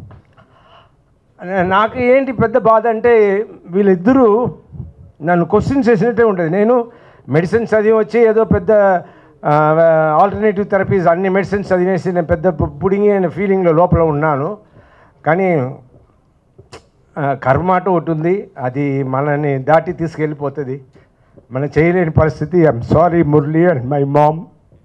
నాకు ఏంటి పెద్ద బాధ అంటే వీళ్ళిద్దరూ నన్ను క్వశ్చన్ చేసినట్టే ఉంటుంది నేను మెడిసిన్స్ చదివి వచ్చి ఏదో పెద్ద ఆల్టర్నేటివ్ థెరపీస్ అన్ని మెడిసిన్స్ చదివేసి నేను పెద్ద పు- పుడింగి అనే ఫీలింగ్లో లోపల ఉన్నాను కానీ ఆ, కర్మ అటు ఒకటి ఉంది అది మనని దాటి తీసుకెళ్ళిపోతుంది మనం చేయలేని పరిస్థితి I'm sorry Murali and my mom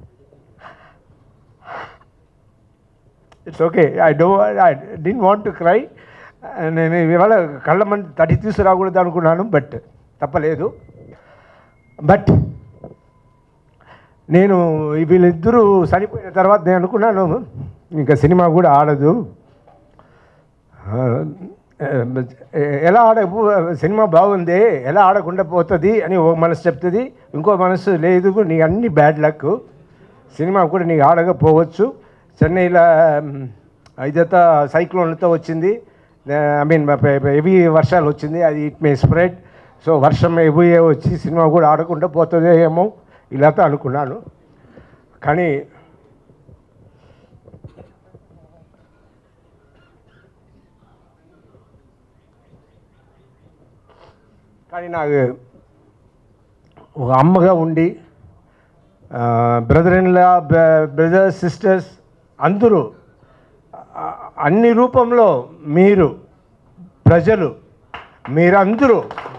it's okay I do I didn't want to cry నేను ఇవాళ కళ్ళ మంది తడి తీసుకురాకూడదు అనుకున్నాను బట్ తప్పలేదు బట్ నేను వీళ్ళిద్దరూ చనిపోయిన తర్వాత నేను అనుకున్నాను ఇంకా సినిమా కూడా ఆడదు ఆ, ఎలా ఆడ సినిమా బాగుంది ఎలా ఆడకుండా పోతుంది అని ఓ మనసు చెప్తుంది ఇంకో మనసు లేదు నీ అన్ని బ్యాడ్ లక్ సినిమా కూడా నీకు ఆడకపోవచ్చు చెన్నైలో ఇదంతా సైక్లోన్లతో వచ్చింది ఐ మీన్ హెవీ వర్షాలు వచ్చింది అది ఇట్ మే స్ప్రెడ్ సో వర్షం హెవీ వచ్చి సినిమా కూడా ఆడకుండా పోతుందో ఏమో ఇలాతో అనుకున్నాను కానీ కానీ నాకు ఒక అమ్మగా ఉండి brother in law brothers sisters అందరూ ఆ, అన్ని రూపంలో మీరు ప్రజలు మీరందరూ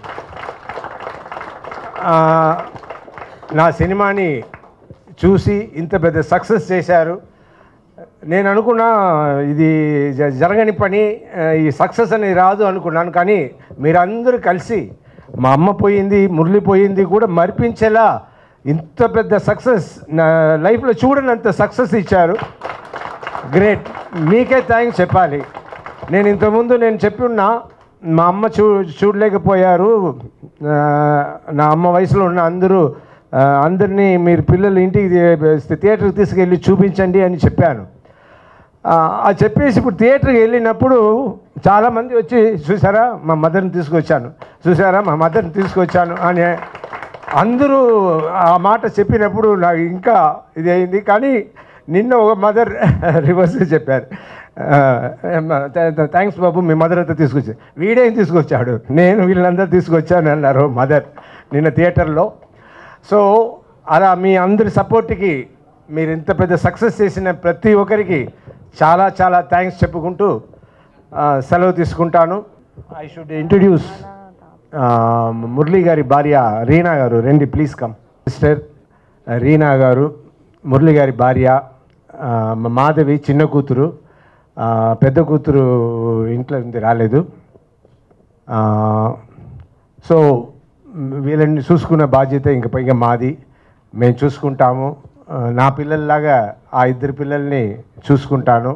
ఆ, నా సినిమాని చూసి ఇంత పెద్ద సక్సెస్ చేశారు నేను అనుకున్నా ఇది జ- జరగని పని ఆ, ఈ సక్సెస్ అనేది రాదు అనుకున్నాను కానీ మీరందరూ కలిసి మా అమ్మ పోయింది మురళి పోయింది కూడా మరిపించేలా ఇంత పెద్ద సక్సెస్ నా లైఫ్లో చూడనంత సక్సెస్ ఇచ్చారు గ్రేట్ మీకే థ్యాంక్స్ చెప్పాలి నేను ఇంతకుముందు నేను చెప్పి ఉన్నా మా అమ్మ చూ చూడలేకపోయారు ఆ, నా అమ్మ వయసులో ఉన్న అందరూ ఆ, అందరినీ మీరు పిల్లలు ఇంటికి తీ- థియేటర్కి తీసుకెళ్ళి చూపించండి అని చెప్పాను ఆ, అది చెప్పేసి ఇప్పుడు థియేటర్కి వెళ్ళినప్పుడు చాలామంది వచ్చి చూసారా మా మదర్ని తీసుకొచ్చాను చూసారా మా మదర్ని తీసుకొచ్చాను అని అందరూ ఆ మాట చెప్పినప్పుడు నాకు ఇంకా ఇది అయింది కానీ నిన్న ఒక మదర్ రివర్స్ చెప్పారు థ్యాంక్స్ బాబు మీ మదర్ అయితే తీసుకొచ్చి వీడేం తీసుకొచ్చాడు నేను వీళ్ళందరూ తీసుకొచ్చాను అన్నారు మదర్ నిన్న థియేటర్లో సో అలా మీ అందరి సపోర్ట్కి మీరు ఇంత పెద్ద సక్సెస్ చేసిన ప్రతి ఒక్కరికి చాలా చాలా థ్యాంక్స్ చెప్పుకుంటూ ఆ, సెలవు తీసుకుంటాను ఐ షుడ్ ఇంట్రడ్యూస్ మురళీ గారి భార్య రీనా గారు రండి ప్లీజ్ కమ్ సిస్టర్ రీనా గారు మురళి గారి భార్య ఆ, మా మాధవి చిన్న కూతురు ఆ, పెద్ద కూతురు ఇంట్లో ఉంది రాలేదు ఆ, సో వీళ్ళని చూసుకునే బాధ్యత ఇంక పైగా మాది మేము చూసుకుంటాము ఆ, నా పిల్లల్లాగా ఆ ఇద్దరు పిల్లల్ని చూసుకుంటాను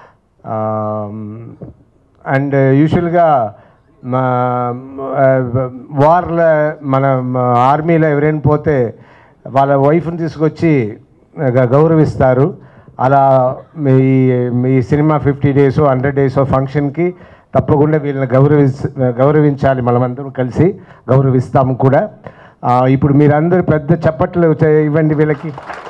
అండ్ యూజువల్గా మా వార్ల మన ఆర్మీలో ఎవరైనా పోతే వాళ్ళ వైఫ్ని తీసుకొచ్చి గ- గౌరవిస్తారు అలా మీ మీ సినిమా ఫిఫ్టీ డేస్ హండ్రెడ్ డేస్ ఫంక్షన్కి తప్పకుండా వీళ్ళని గౌరవి గౌరవించాలి మనమందరం కలిసి గౌరవిస్తాము కూడా ఆ, ఇప్పుడు మీరందరూ పెద్ద చప్పట్లు చే- ఇవ్వండి వీళ్ళకి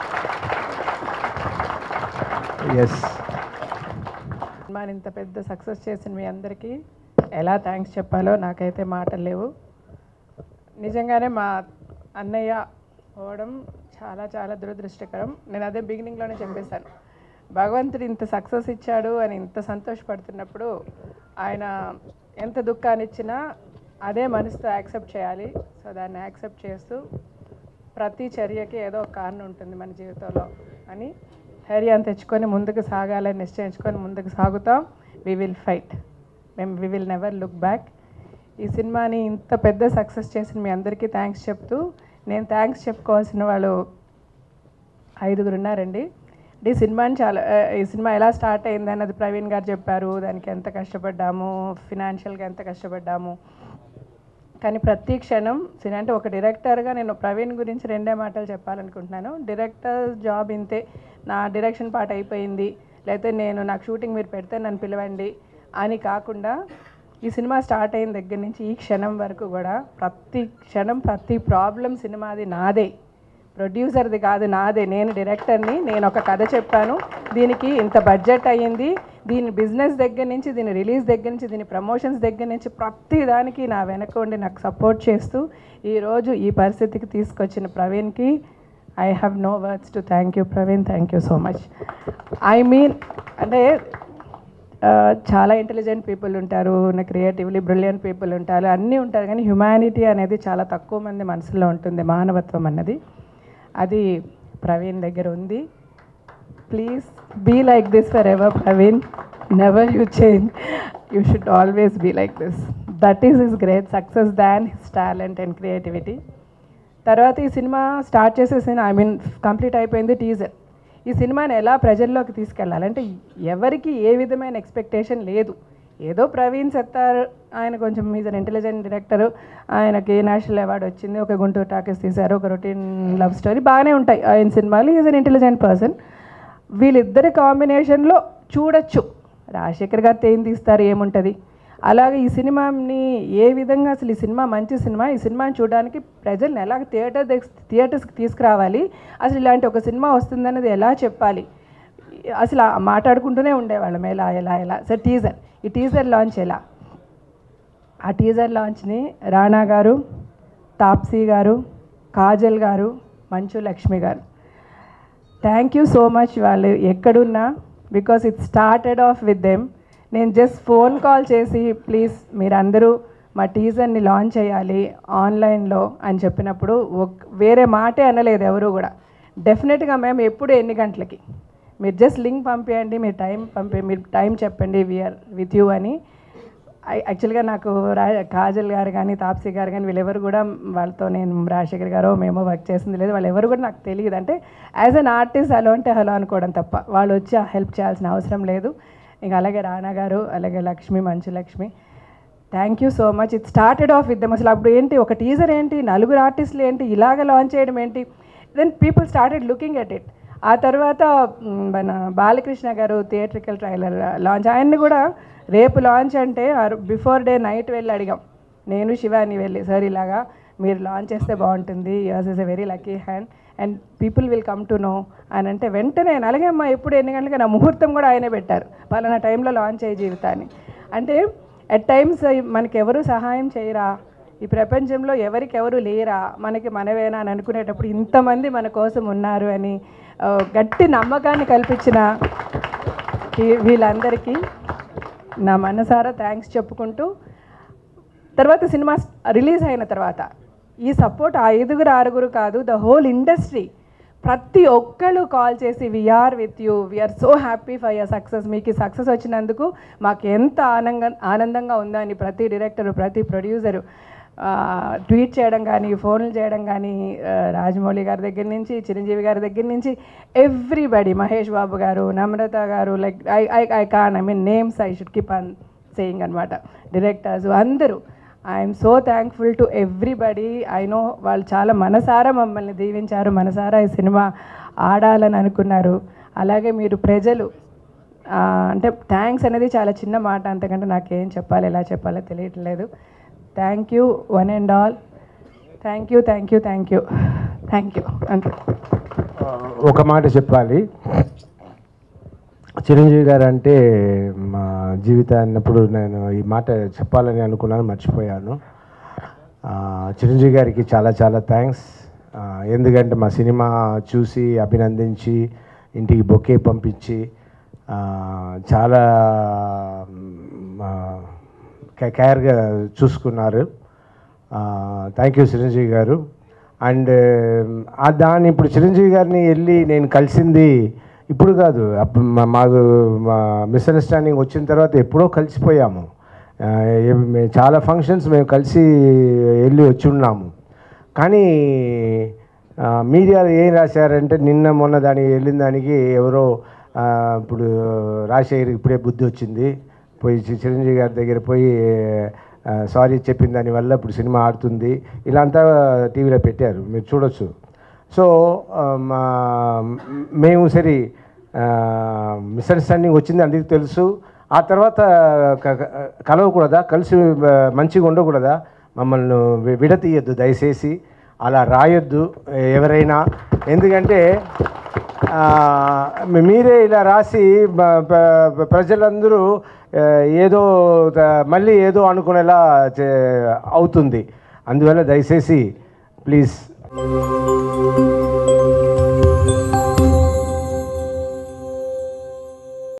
ఎస్ సినిమాని ఇంత పెద్ద సక్సెస్ చేసిన మీ అందరికీ ఎలా థ్యాంక్స్ చెప్పాలో నాకైతే మాటలు లేవు నిజంగానే మా అన్నయ్య పోవడం చాలా చాలా దురదృష్టకరం నేను అదే బిగినింగ్లోనే చెప్పేశాను భగవంతుడు ఇంత సక్సెస్ ఇచ్చాడు అని ఇంత సంతోషపడుతున్నప్పుడు ఆయన ఎంత దుఃఖాన్ని ఇచ్చినా అదే మనసుతో యాక్సెప్ట్ చేయాలి సో దాన్ని యాక్సెప్ట్ చేస్తూ ప్రతి చర్యకి ఏదో ఒక కారణం ఉంటుంది మన జీవితంలో అని ధైర్యం తెచ్చుకొని ముందుకు సాగాలని నిశ్చయించుకొని ముందుకు సాగుతాం వి విల్ ఫైట్ మేము we will never look back ఈ సినిమాని ఇంత పెద్ద సక్సెస్ చేసిన మీ అందరికీ థ్యాంక్స్ చెప్తూ నేను థ్యాంక్స్ చెప్పుకోవాల్సిన వాళ్ళు ఐదుగురు ఉన్నారండి అంటే ఈ సినిమాని చాలా ఆ, ఈ సినిమా ఎలా స్టార్ట్ అయింది అన్నది ప్రవీణ్ గారు చెప్పారు దానికి ఎంత కష్టపడ్డాము ఫినాన్షియల్గా ఎంత కష్టపడ్డాము కానీ ప్రతి క్షణం సినిమా అంటే ఒక డైరెక్టర్గా నేను ప్రవీణ్ గురించి రెండే మాటలు చెప్పాలనుకుంటున్నాను డైరెక్టర్ జాబ్ ఇంతే నా డైరెక్షన్ పార్ట్ అయిపోయింది లేకపోతే నేను నాకు షూటింగ్ మీరు పెడితే నన్ను పిలవండి అని కాకుండా ఈ సినిమా స్టార్ట్ అయిన దగ్గర నుంచి ఈ క్షణం వరకు కూడా ప్రతి క్షణం ప్రతి ప్రాబ్లం సినిమాది నాదే ప్రొడ్యూసర్ది కాదు నాదే నేను డైరెక్టర్ని నేను ఒక కథ చెప్పాను దీనికి ఇంత బడ్జెట్ అయ్యింది దీని బిజినెస్ దగ్గర నుంచి దీని రిలీజ్ దగ్గర నుంచి దీని ప్రమోషన్స్ దగ్గర నుంచి ప్రతి దానికి నా వెనక ఉండి నాకు సపోర్ట్ చేస్తూ ఈరోజు ఈ పరిస్థితికి తీసుకొచ్చిన ప్రవీణ్కి I have no words to thank you Praveen thank you so much I mean అంటే ఆ, చాలా ఇంటెలిజెంట్ పీపుల్ ఉంటారు క్రియేటివ్లీ బ్రిలియంట్ పీపుల్ ఉంటారు అన్నీ ఉంటారు కానీ హ్యుమానిటీ అనేది చాలా తక్కువ మంది మనసులో ఉంటుంది మానవత్వం అన్నది అది ప్రవీణ్ దగ్గర ఉంది please be like this forever Praveen never you change you should always be like this that is his great success than his talent and creativity తర్వాత ఈ సినిమా స్టార్ట్ చేసేసిన ఐ మీన్ కంప్లీట్ అయిపోయింది టీజర్ ఈ సినిమాని ఎలా ప్రజల్లోకి తీసుకెళ్ళాలి అంటే ఎవరికి ఏ విధమైన ఎక్స్పెక్టేషన్ లేదు ఏదో ప్రవీణ్ సత్తార్ ఆయన కొంచెం ఈజ్ అన్ ఇంటెలిజెంట్ డైరెక్టర్ ఆయనకి నేషనల్ అవార్డు వచ్చింది ఒక గుంటూరు టాకీస్ తీశారు ఒక రొటీన్ లవ్ స్టోరీ బాగానే ఉంటాయి ఆయన సినిమాలు ఈజ్ అన్ ఇంటెలిజెంట్ పర్సన్ వీళ్ళిద్దరి కాంబినేషన్లో చూడొచ్చు రాజశేఖర్ గారితో ఏం తీస్తారు ఏముంటుంది అలాగే ఈ సినిమాని ఏ విధంగా అసలు ఈ సినిమా మంచి సినిమా ఈ సినిమాని చూడడానికి ప్రజల్ని ఎలా థియేటర్ థియేటర్స్కి తీసుకురావాలి అసలు ఇలాంటి ఒక సినిమా వస్తుందన్నది ఎలా చెప్పాలి అసలు ఆ మాట్లాడుకుంటూనే ఉండేవాళ్ళం ఎలా ఎలా ఎలా సార్ టీజర్ ఈ టీజర్ లాంచ్ ఎలా ఆ టీజర్ లాంచ్ని రాణా గారు తాప్సీ గారు కాజల్ గారు మంచు లక్ష్మి గారు థ్యాంక్ యూ సో మచ్ వాళ్ళు ఎక్కడున్నా because it started off with them నేను జస్ట్ ఫోన్ కాల్ చేసి ప్లీజ్ మీరందరూ మా టీజర్ని లాంచ్ చేయాలి ఆన్లైన్లో అని చెప్పినప్పుడు ఒక్- వేరే మాటే అనలేదు ఎవరు కూడా డెఫినెట్గా మేము ఎప్పుడు ఎన్ని గంటలకి మీరు జస్ట్ లింక్ పంపించండి మీరు టైం పంపి మీరు టైం చెప్పండి వీఆర్ విత్ యూ అని యాక్చువల్గా నాకు రా కాజల్ గారు కానీ తాప్సీ గారు కానీ వీళ్ళెవరు కూడా వాళ్ళతో నేను రాజశేఖర్ గారో మేము వర్క్ చేసింది లేదు వాళ్ళు ఎవరు కూడా నాకు తెలియదు అంటే యాజ్ అన్ ఆర్టిస్ట్ హలో అంటే హలో అనుకోవడం తప్ప వాళ్ళు వచ్చి హెల్ప్ చేయాల్సిన అవసరం లేదు ఇంకా అలాగే రానా గారు అలాగే Lakshmi Manchu Lakshmi thank you so much it started off with them అసలు అప్పుడు ఏంటి ఒక టీజర్ ఏంటి నలుగురు ఆర్టిస్టులు ఏంటి ఇలాగ లాంచ్ చేయడం ఏంటి then people started looking at it ఆ తర్వాత మ్, మన బాలకృష్ణ గారు థియేట్రికల్ ట్రైలర్ లాంచ్ ఆయన్ని కూడా రేపు లాంచ్ అంటే బిఫోర్ డే నైట్ వెళ్ళి అడిగాం నేను శివాని వెళ్ళి సార్ ఇలాగా మీరు లాంచ్ చేస్తే బాగుంటుంది yours is a very lucky hand and people will come to know అని అంటే వెంటనే అలాగే అమ్మా ఎప్పుడు ఎన్ని గంటలకి నా ముహూర్తం కూడా ఆయనే పెట్టారు పలానా టైంలో లాంచ్ అయ్యే జీవితాన్ని అంటే అట్ టైమ్స్ మనకి ఎవరు సహాయం చేయరా ఈ ప్రపంచంలో ఎవరికి ఎవరు లేరా మనకి మనవేనా అని అనుకునేటప్పుడు ఇంతమంది మన కోసం ఉన్నారు అని ఆ, గట్టి నమ్మకాన్ని కల్పించిన ఈ- వీళ్ళందరికీ నా మనసారా థ్యాంక్స్ చెప్పుకుంటూ తర్వాత సినిమా రిలీజ్ అయిన తర్వాత ఈ సపోర్ట్ ఆ ఐదుగురు ఆరుగురు కాదు ద హోల్ ఇండస్ట్రీ ప్రతి ఒక్కళ్ళు కాల్ చేసి we are with you we are so happy for your success మీకు ఈ సక్సెస్ వచ్చినందుకు మాకు ఎంత ఆనందంగా ఆనందంగా ఉందని ప్రతి డైరెక్టరు ప్రతి ప్రొడ్యూసరు ట్వీట్ చేయడం కానీ ఫోన్లు చేయడం కానీ ఆ, రాజమౌళి గారి దగ్గర నుంచి చిరంజీవి గారి దగ్గర నుంచి ఎవ్రీబడి మహేష్ బాబు గారు నమ్రత గారు like I I I can I mean names I should keep on saying అనమాట డైరెక్టర్స్ అందరూ I'm so thankful to everybody I know వాళ్ళు చాలా మనసారా మమ్మల్ని దీవించారు మనసారా ఈ సినిమా ఆడాలని అనుకున్నారు అలాగే మీరు ప్రజలు ఆ, అంటే థ్యాంక్స్ అనేది చాలా చిన్న మాట అంతకంటే నాకేం చెప్పాలి ఎలా చెప్పాలో తెలియట్లేదు thank you one and all thank you thank you thank you thank you అంతే ఒక మాట చెప్పాలి చిరంజీవి గారు అంటే మా జీవితాన్నప్పుడు నేను ఈ మాట చెప్పాలని అనుకున్నాను మర్చిపోయాను ఆ, చిరంజీవి గారికి చాలా చాలా థ్యాంక్స్ ఎందుకంటే మా సినిమా చూసి అభినందించి ఇంటికి బొకే పంపించి ఆ, చాలా కేర్గా చూసుకున్నారు థ్యాంక్ యూ చిరంజీవి గారు అండ్ ఆ దాన్ని ఇప్పుడు చిరంజీవి గారిని వెళ్ళి నేను కలిసింది ఇప్పుడు కాదు అప్పుడు మా- మాకు మా మిస్అండర్స్టాండింగ్ వచ్చిన తర్వాత ఎప్పుడో కలిసిపోయాము ఆ, ఏ- మే- చాలా ఫంక్షన్స్ మేము కలిసి వెళ్ళి వచ్చి ఉన్నాము కానీ ఆ, మీడియాలో ఏం రాశారంటే నిన్న మొన్న దానికి వెళ్ళిన దానికి ఎవరో ఆ, ఇప్పుడు రాజశేఖర్ ఇప్పుడే బుద్ధి వచ్చింది పోయి చి- చిరంజీవి గారి దగ్గర పోయి సారీ చెప్పిన దానివల్ల ఇప్పుడు సినిమా ఆడుతుంది ఇలా అంతా టీవీలో పెట్టారు మీరు చూడొచ్చు సో ఆ, మా మేము సరే మిస్అండర్స్టాండింగ్ వచ్చింది అందరికీ తెలుసు ఆ తర్వాత క- క- కలవకూడదా కలిసి ఆ, మంచిగా ఉండకూడదా మమ్మల్ని వి- విడతీయద్దు దయచేసి అలా రాయొద్దు ఎవరైనా ఎందుకంటే ఆ, మీరే ఇలా రాసి బ- ప- ప్రజలందరూ ఆ, ఏదో త- మళ్ళీ ఏదో అనుకునేలా చే- అవుతుంది అందువల్ల దయచేసి ప్లీజ్